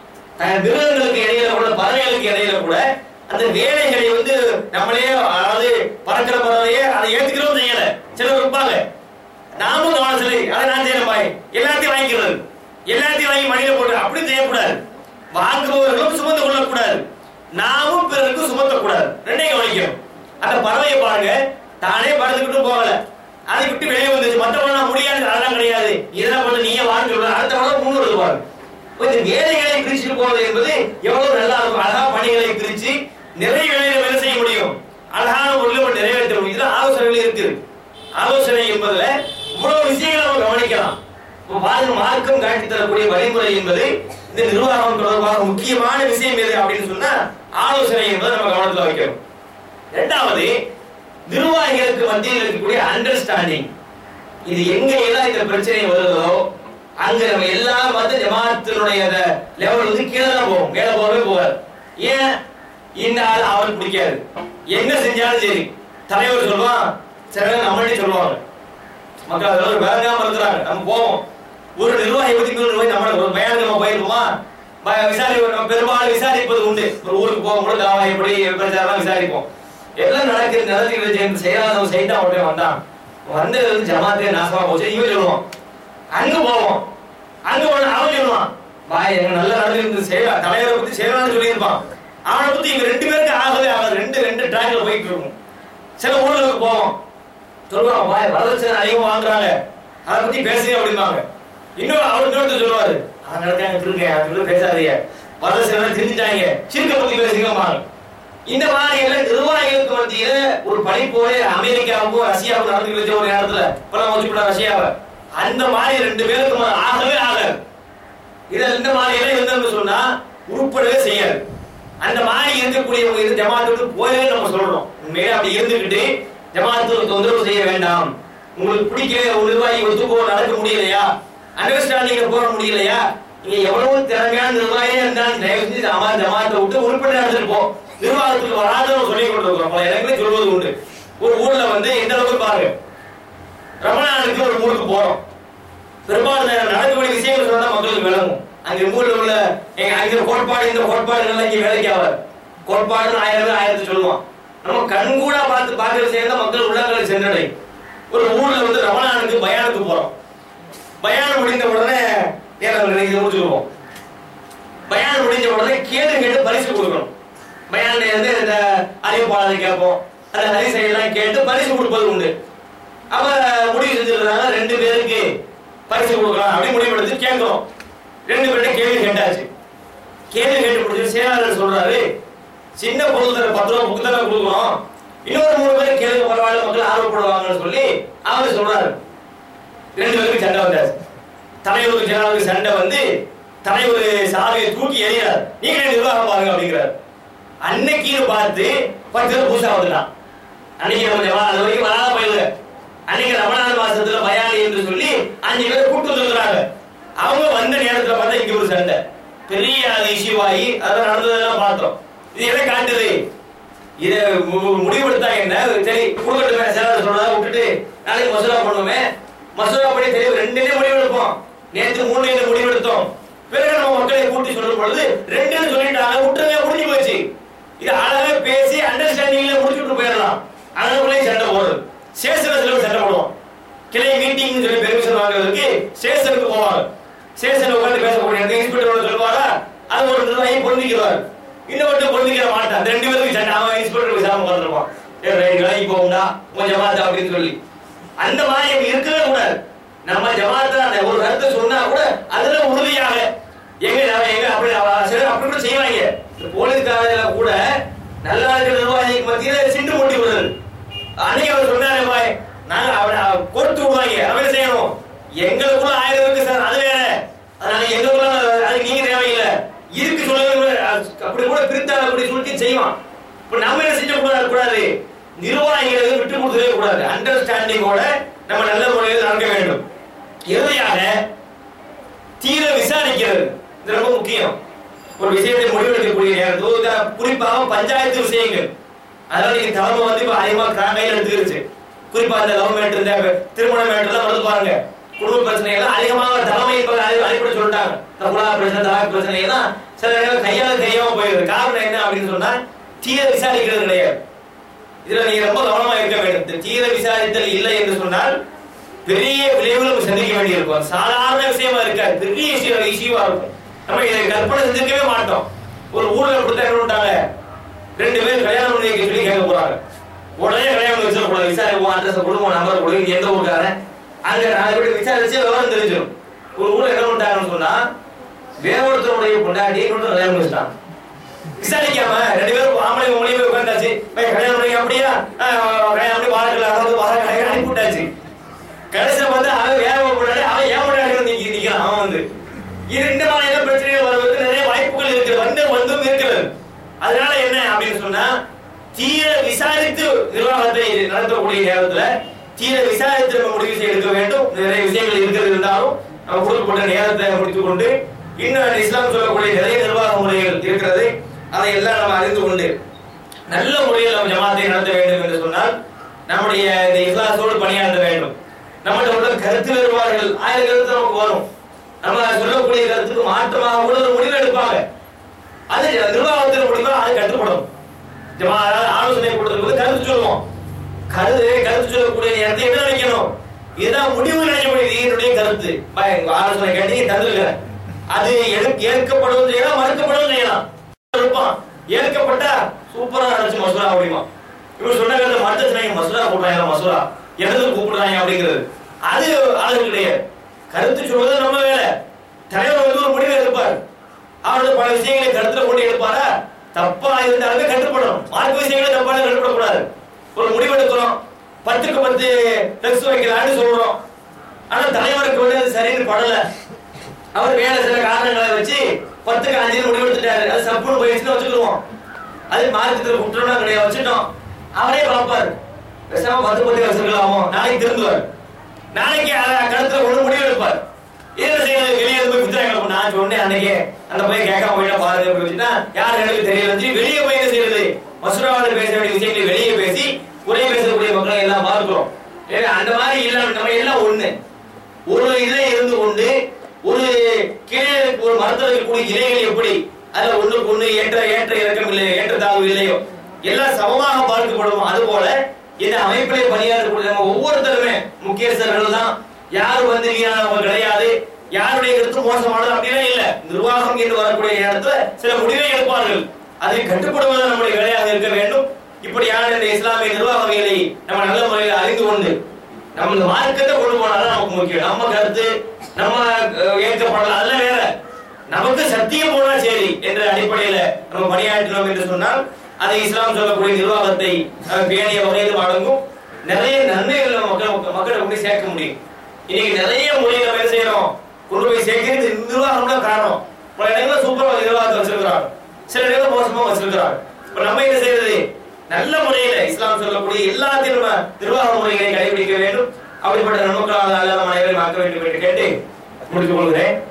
அஹ் மிருகங்களுக்கு இடையில கூட பறவைகளுக்கு இடையில கூட அந்த வேலைகளை வந்து நம்மளே அதாவது பறக்கிற பறவையே அதை ஏத்துக்கிறோம் செய்யல சிலர் இருப்பாங்க நாமும் கவனம் செலுத்தி அதை நான் செய்யறேன் பாய் எல்லாத்தையும் வாங்கிக்கிறது எல்லாத்தையும் வாங்கி மடியில போட்டு அப்படி செய்யக்கூடாது வாங்குபவர்களும் சுமந்து கொள்ளக்கூடாது நாமும் பிறருக்கு சுமத்தக்கூடாது ரெண்டையும் கவனிக்கணும் அந்த பறவையை பாருங்க தானே பறந்துக்கிட்டு போகல அதை விட்டு வெளியே வந்துச்சு மத்தவங்க முடியாது அதெல்லாம் கிடையாது இதெல்லாம் பண்ண நீயே வாங்க அடுத்த வாரம் முன்னூறு பாருங்க இப்ப இந்த வேலைகளை பிரிச்சுட்டு போறது என்பது எவ்வளவு நல்லா இருக்கும் அழகா பணிகளை பிரிச்சு நிறைய வேலைகளை வேலை செய்ய முடியும் அழகான முறையில் நம்ம நிறைவேற்ற முடியும் இதுல ஆலோசனைகள் இருக்குது ஆலோசனை என்பதுல இவ்வளவு விஷயங்களை நம்ம கவனிக்கலாம் இப்ப பாருங்க மார்க்கம் காட்டி தரக்கூடிய வழிமுறை என்பது இந்த நிர்வாகம் தொடர்பாக முக்கியமான விஷயம் எது அப்படின்னு சொன்னா ஆலோசனை என்பதை நம்ம கவனத்துல வைக்கணும் இரண்டாவது நிர்வாகிகளுக்கு மத்தியில் இருக்கக்கூடிய அண்டர்ஸ்டாண்டிங் இது எங்க எல்லாம் இந்த பிரச்சனை வருதோ அங்க நம்ம எல்லா மத ஜமாத்தினுடைய லெவல் வந்து கீழே தான் போகும் மேல போகவே போகாது ஏன் இந்த ஆள் அவருக்கு பிடிக்காது என்ன செஞ்சாலும் சரி தலைவர் சொல்லுவான் சில பேர் நம்மள்ட்ட சொல்லுவாங்க மக்கள் அதெல்லாம் வேலையாம இருக்கிறாங்க நம்ம போவோம் ஒரு நிர்வாகி பத்தி இன்னொரு நிர்வாகி நம்ம ஒரு பயானுக்கு நம்ம போயிருப்போமா ப- விசாரி நம்ம பெரும்பாலும் விசாரிப்பது உண்டு ஒரு ஊருக்கு போகும்போது தாவா எப்படி பிரச்சாரம் விசாரிப்போம் எல்லாம் நடக்குது நடக்குது செய்யாதவன் செய்தா உடனே வந்தான் வந்து ஜமாத்தே நாசமா போச்சு இவன் சொல்லுவான் அங்க போவோம் அங்க போன அவன் சொல்லுவான் பாய் எங்க நல்லா நடந்துருந்து செய்யலா தலைவரை பத்தி செய்யலாம்னு சொல்லியிருப்பான் அவனை பத்தி இவங்க ரெண்டு பேருக்கு ஆகவே ஆகாது ரெண்டு ரெண்டு ட்ராக்ல போயிட்டு இருக்கும் சில ஊர்களுக்கு போவோம் சொல்லுவாங்க பாய் வரதட்சணை அதிகமா வாங்குறாங்க அதை பத்தி பேசுங்க அப்படிம்பாங்க இன்னும் அவர் இன்னொருத்தர் சொல்லுவாரு அந்த இடத்துல திருங்க சொல்லி பேசாதீங்க வரதட்சணை தெரிஞ்சுட்டாங்க சிறுக்க பத்தி பேசுங்கம்பாங்க இந்த மாதிரி எல்லாம் நிர்வாகிகளுக்கு மத்தியில ஒரு படிப்போட அமெரிக்காவுக்கும் ரஷ்யாவுக்கும் நடந்து வச்ச ஒரு நேரத்துல இப்ப வச்சுக்கூட ரஷ்யாவை அந்த மாதிரி ரெண்டு பேருக்கு ஆகவே ஆகாது இதை இந்த மாதிரி எல்லாம் இருந்தோம்னு சொன்னா உருப்படவே செய்யாது அந்த மாதிரி இருக்கக்கூடியவங்க இது ஜமாத்துக்கு போயே நம்ம சொல்றோம் உண்மையிலே அப்படி இருந்துகிட்டு ஜமாத்துக்கு தொந்தரவு செய்ய வேண்டாம் உங்களுக்கு பிடிக்கல ஒரு நிர்வாகி ஒத்துக்கோ நடக்க முடியலையா அண்டர்ஸ்டாண்டிங்க போக முடியலையா நீங்க எவ்வளவு திறமையான நிர்வாகியா இருந்தாலும் தயவு செஞ்சு ஜமா ஜமாத்தை விட்டு உருப்படி நடந்துட்டு போ நிர்வாகத்துக்கு வராதவங்க சொல்லி கொண்டிருக்கிறோம் பல இடங்களில் சொல்வது உண்டு ஒரு ஊர்ல வந்து எந்த அளவுக்கு பாருங்க ரமணானுக்கு ஒரு ஊருக்கு போறோம் பெரும்பாலும் நடக்கக்கூடிய விஷயங்கள் சொன்னா மக்களுக்கு விளங்கும் அங்க ஊர்ல உள்ள எங்க அங்க கோட்பாடு இந்த கோட்பாடுகள் இங்க வேலைக்கு ஆவார் கோட்பாடு ஆயிரம் பேர் ஆயிரத்தி சொல்லுவான் நம்ம கண்கூடா பார்த்து பார்க்கிற விஷயம் தான் மக்கள் உள்ளங்களை சென்றடையும் ஒரு ஊர்ல வந்து ரமணானுக்கு பயானுக்கு போறோம் பயானம் முடிந்த உடனே நேரம் நினைச்சு முடிச்சுருவோம் பயானம் முடிஞ்ச உடனே கேள்வி கேட்டு பரிசு கொடுக்கணும் பயான்ல இருந்து இந்த அறிவிப்பாளரை கேட்போம் அந்த ஹரிசை எல்லாம் கேட்டு பரிசு கொடுப்பது உண்டு அப்ப முடிவு செஞ்சிருக்காங்க ரெண்டு பேருக்கு பரிசு கொடுக்கலாம் அப்படி முடிவெடுத்து கேட்கிறோம் ரெண்டு பேர்ட்ட கேள்வி கேட்டாச்சு கேள்வி கேட்டு முடிச்சு சேனாளர் சொல்றாரு சின்ன பொருள் தர பத்து ரூபா புக்கு தானே கொடுக்குறோம் இன்னொரு மூணு பேர் கேள்வி பரவாயில்ல மக்கள் ஆர்வப்படுவாங்கன்னு சொல்லி அவரு சொல்றாரு ரெண்டு பேருக்கு சண்டை வந்தாச்சு தலைவருக்கு ஜனாவுக்கு சண்டை வந்து தலைவர் சாவியை தூக்கி எறிகிறார் நீங்களே நிர்வாகம் பாருங்க அப்படிங்கிறார் அன்னைக்கு பார்த்து பத்து பேர் புதுசா வந்துட்டான் அன்னைக்கு நம்ம ஜமா அது வரைக்கும் வராத போயிடுங்க அன்னைக்கு ரமணான மாசத்துல பயானி என்று சொல்லி அஞ்சு பேர் கூட்டு வந்துருக்காங்க அவங்க வந்த நேரத்துல பார்த்தா இங்க ஒரு சண்டை பெரிய அது இஷ்யூ ஆகி அதெல்லாம் நடந்ததெல்லாம் பார்த்தோம் இது எதை காட்டுது இத மு- முடிவெடுத்தாங்க என்ன சரி கொடுக்கட்டுமே சேலர் சொல்றதா விட்டுட்டு நாளைக்கு மசோதா பண்ணுவோமே மசோதா படி தெரியும் ரெண்டுலயே முடிவெடுப்போம் நேற்று மூணு முடிவெடுத்தோம் பிறகு நம்ம மக்களை கூட்டி சொல்லும் பொழுது ரெண்டுன்னு சொல்லிட்டாங்க விட்டுருங்க முடிஞ்சு போச்சு இது அழகா பேசி அண்டர்ஸ்டாண்டிங்ல முடிச்சுட்டு போயிடலாம் அதனால சண்டை போடுறது சேஷன சிலர் சண்டை போடுவோம் ஸ்டேஷனுக்கு போவாங்க ஸ்டேஷன்ல உட்கார்ந்து பேசக்கூடிய இடத்துல இன்ஸ்பெக்டரோட சொல்லுவாரா அது ஒரு நிர்வாகி பொருந்திக்கிறார் இன்னொருத்தர் பொருந்திக்கிற மாட்டான் அந்த ரெண்டு பேருக்கு சண்டை அவன் இன்ஸ்பெக்டர் விசாரணை உட்காந்துருப்பான் ஏ ரைட் வேலைக்கு போகும்டா உன் ஜமாத் அப்படின்னு சொல்லி அந்த மாதிரி அப்படி இருக்கவே கூடாது நம்ம ஜமாத்துல அந்த ஒரு கருத்தை சொன்னா கூட அதுல உறுதியாக எங்க நான் எங்க அப்படி அவ- சிலர் அப்படி கூட செய்வாங்க இந்த போலீஸ்காரங்க கூட நல்லா இருக்கிற நிர்வாகிக்கு மத்தியில சிண்டு மூட்டி விடுறது அன்னைக்கு அவர் சொன்னாரு பாய் நாங்க அவனை கொடுத்து விடுவாங்க அவன் என்ன செய்யணும் எங்களுக்குள்ள ஆயிரம் இருக்கு சார் அது வேற அதனால எங்களுக்குள்ள அது நீங்க தேவையில்லை இருக்கு சொல்லுங்க அப்படி கூட பிரித்தாள் அப்படி சொல்லிட்டு செய்வான் இப்ப நம்ம என்ன செஞ்ச கூடாது கூடாது நிர்வாகிகளை விட்டு கொடுக்கவே கூடாது அண்டர்ஸ்டாண்டிங்கோட நம்ம நல்ல முறையில் நடக்க வேண்டும் இறுதியாக தீர விசாரிக்கிறது இது ரொம்ப முக்கியம் ஒரு விஷயத்தை முடிவெடுக்கக்கூடிய நேரத்தில் உதா- குறிப்பாக பஞ்சாயத்து விஷயங்கள் அதனால நீங்க தலைமை வந்து இப்ப அதிகமா கிரா- கையில எடுத்துக்கிருச்சு குறிப்பா இந்த லவ் மேட்டர் இந்த திருமண மேட்டர்லாம் வந்து பாருங்க குடும்ப பிரச்சனை எல்லாம் அதிகமாக தலைமை இப்ப அடி- அடிப்படை சொல்லிட்டாங்க இந்த குலா பிரச்சனை தலாக் பிரச்சனை எல்லாம் சில நேரம் கையால தெரியாம போயிருது காரணம் என்ன அப்படின்னு சொன்னா தீர விசாரிக்கிறது கிடையாது இதுல நீங்க ரொம்ப கவனமா இருக்க வேண்டும் இந்த தீர விசாரித்தல் இல்லை என்று சொன்னால் பெரிய விளைவுகள் நம்ம சந்திக்க வேண்டியிருக்கும் சாதாரண விஷயமா இருக்காது பெரிய இஷ்யூ இஷ்யூவா இருக்கும் நம்ம இதை கற்பனை செஞ்சிருக்கவே மாட்டோம் ஒரு ஊர்ல கொடுத்தா என்ன பண்ணிட்டாங்க ரெண்டு பேர் கல்யாணம் பண்ணி வைக்க சொல்லி கேட்க போறாங்க உடனே கல்யாணம் பண்ணி வச்சிடக்கூடாது விசாரிப்போம் அட்ரஸ் கொடுங்க நம்பர் கொடுங்க நீ எந்த ஊருக்காரன் அங்க நாலு பேர் விசாரிச்சு விவரம் தெரிஞ்சிடும் ஒரு ஊர்ல என்ன பண்ணிட்டாங்கன்னு சொன்னா வேற ஒருத்தருடைய பொண்டாட்டி இன்னொருத்தர் கல்யாணம் பண்ணி வச்சுட்டாங்க விசாரிக்காம ரெண்டு பேரும் ஆம்பளை உங்களையும் போய் உட்காந்தாச்சு போய் கல்யாணம் பண்ணி அப்படியா ஆஹ் கல்யாணம் பண்ணி வாரத்தில் அதாவது வார கல்யாணம் அனுப்பி விட்டாச்சு கடைசியில பார்த்தா அவன் வேற ஒரு முன்னாடி அவன் ஏன் முன்னாடி வந்து நிக்க- நிக்கிறான் அவன் வந்து இது இந்த மாதிரியான பிரச்சனைகள் வருவதற்கு நிறைய வாய்ப்புகள் இருக்கிறது வந்து வந்தும் இருக்கிறது அதனால என்ன அப்படின்னு சொன்னா தீர விசாரித்து நிர்வாகத்தை நடத்தக்கூடிய நேரத்துல தீர விசாரித்து நம்ம முடிவு செய்ய எடுக்க வேண்டும் நிறைய விஷயங்கள் இருக்கிறது இருந்தாலும் நம்ம கொடுக்கப்பட்ட நேரத்தை முடித்துக் கொண்டு இன்னும் இஸ்லாம் சொல்லக்கூடிய நிறைய நிர்வாக முறைகள் இருக்கிறது அதை எல்லாம் நம்ம அறிந்து கொண்டு நல்ல முறையில் நம்ம ஜமாத்தை நடத்த வேண்டும் என்று சொன்னால் நம்முடைய இந்த இஸ்லாத்தோடு பணியாற்ற வேண்டும் நம்மகிட்ட உள்ள கருத்து வேறுபாடுகள் ஆயிரம் கருத்து நமக்கு வரும் நம்ம சொல்லக்கூடிய கருத்துக்கு மாற்றமாக கூட ஒரு முடிவு எடுப்பாங்க அது நிர்வாகத்தில் முடிவா அது கட்டுப்படும் ஜமா அதாவது ஆலோசனை கொடுத்தது கருத்து சொல்லுவோம் கருத்து கருத்து சொல்லக்கூடிய நேரத்தை என்ன நினைக்கணும் இதுதான் முடிவு நினைக்க முடியுது என்னுடைய கருத்து பா, எங்க ஆலோசனை கேட்டு தந்துருக்கிறேன் அது எடு- ஏற்கப்படவும் செய்யலாம் மறுக்கப்படவும் செய்யலாம் இருப்பான் ஏற்கப்பட்டா சூப்பரா நினைச்சு மசூரா அப்படிமா இவர் சொன்ன கருத்து மறுத்து மசூரா கூப்பிடுறாங்க மசூரா எனது கூப்பிடுறாங்க அப்படிங்கிறது அது ஆளுகள் கிடையாது கருத்து சொல்வது நம்ம வேலை தலைவர் வந்து ஒரு முடிவு எடுப்பார் அவரது பல விஷயங்களை கருத்துல கொண்டு எடுப்பாரா தப்பா இருந்தாலுமே கட்டுப்படும் மார்க்க விஷயங்களை தப்பான கட்டுப்படக்கூடாது ஒரு முடிவு எடுக்கிறோம் பத்துக்கு பத்து டெக்ஸ்ட் வைக்கலாம்னு சொல்றோம் ஆனா தலைவருக்கு வந்து அது சரின்னு படல அவர் வேற சில காரணங்களை வச்சு பத்துக்கு அஞ்சு முடிவெடுத்துட்டாரு அது சப்புன்னு போயிடுச்சுன்னு வச்சுக்கிடுவோம் அது மார்க்கத்தில் குற்றம்லாம் கிடையாது வச்சுட்டோம் அவரே பார்ப்பார் பேசாம பத்து பத்து வச்சிருக்கலாமோ நாளைக்கு திருந்துவார் நாளைக்கு அதை கருத்துல கொண்டு முடிவு எடுப்பார் என்ன செய்யறது வெளியே போய் குத்துறாங்க நான் சொன்னேன் அன்னைக்கு அந்த பையன் கேட்காம போயிட்டா பாருங்க அப்படின்னு வச்சுட்டா யார் எனக்கு தெரியல வந்து வெளியே போய் என்ன செய்யறது மசூராவில் பேச வேண்டிய விஷயங்களை வெளியே பேசி குறை பேசக்கூடிய மக்களை எல்லாம் பார்க்கிறோம் ஏன்னா, அந்த மாதிரி இல்லாம நம்ம எல்லாம் ஒண்ணு ஒரு இதுல இருந்து கொண்டு ஒரு கீழே ஒரு மரத்தில் இருக்கக்கூடிய இலைகள் எப்படி அதுல ஒண்ணுக்கு ஒண்ணு ஏற்ற ஏற்ற இறக்கம் இல்லை ஏற்ற தாழ்வு இல்லையோ எல்லாம் சமமாக பார்க்கப்படுமோ அது போல இந்த அமைப்பிலே பணியாற்றக்கூடிய நம்ம ஒவ்வொருத்தருமே முக்கியஸ்தர்கள் தான் யாரும் வந்து வீணானவங்க கிடையாது யாருடைய கருத்து மோசமானது அப்படிலாம் இல்ல நிர்வாகம் என்று வரக்கூடிய நேரத்துல சில முடிவை எடுப்பார்கள் அதை கட்டுப்படுவது நம்முடைய வேலையாக இருக்க வேண்டும் இப்படியான இந்த இஸ்லாமிய நிர்வாகங்களை நம்ம நல்ல முறையில் அறிந்து கொண்டு நம்ம இந்த மார்க்கத்தை கொண்டு போனாதான் நமக்கு முக்கியம் நம்ம கருத்து நம்ம அஹ், ஏற்கப்படலாம் அதெல்லாம் வேற நமக்கு சத்தியம் போனா சரி என்ற அடிப்படையில நம்ம பணியாற்றினோம் என்று சொன்னால் அதை இஸ்லாம் சொல்லக்கூடிய நிர்வாகத்தை அஹ், பேணிய வகையில் வழங்கும் நிறைய நன்மைகள் நம்ம மக்கள் மக்களை கொண்டு சேர்க்க முடியும் இன்னைக்கு நிறைய மொழி நம்ம என்ன செய்யறோம் கொண்டு போய் சேர்க்கிறது இந்த நிர்வாகம் தான் காரணம் பல இடங்களில் சூப்பரா நிர்வாகத்தை வச்சிருக்கிறாங்க சில இடங்களில் மோசமா வச்சிருக்கிறாங்க இப்ப நம்ம என்ன செய்யறது நல்ல முறையில இஸ்லாம் சொல்லக்கூடிய எல்லாத்தையும் நம்ம நிர்வாக முறைகளை கடைபிடிக்க வேண்டும் அப்படிப்பட்ட நன்மக்களாக அல்ல நம்ம அனைவரும் ஆக்க வேண்டும் என்று கேட்டு முடித்துக் கொள்கிறேன்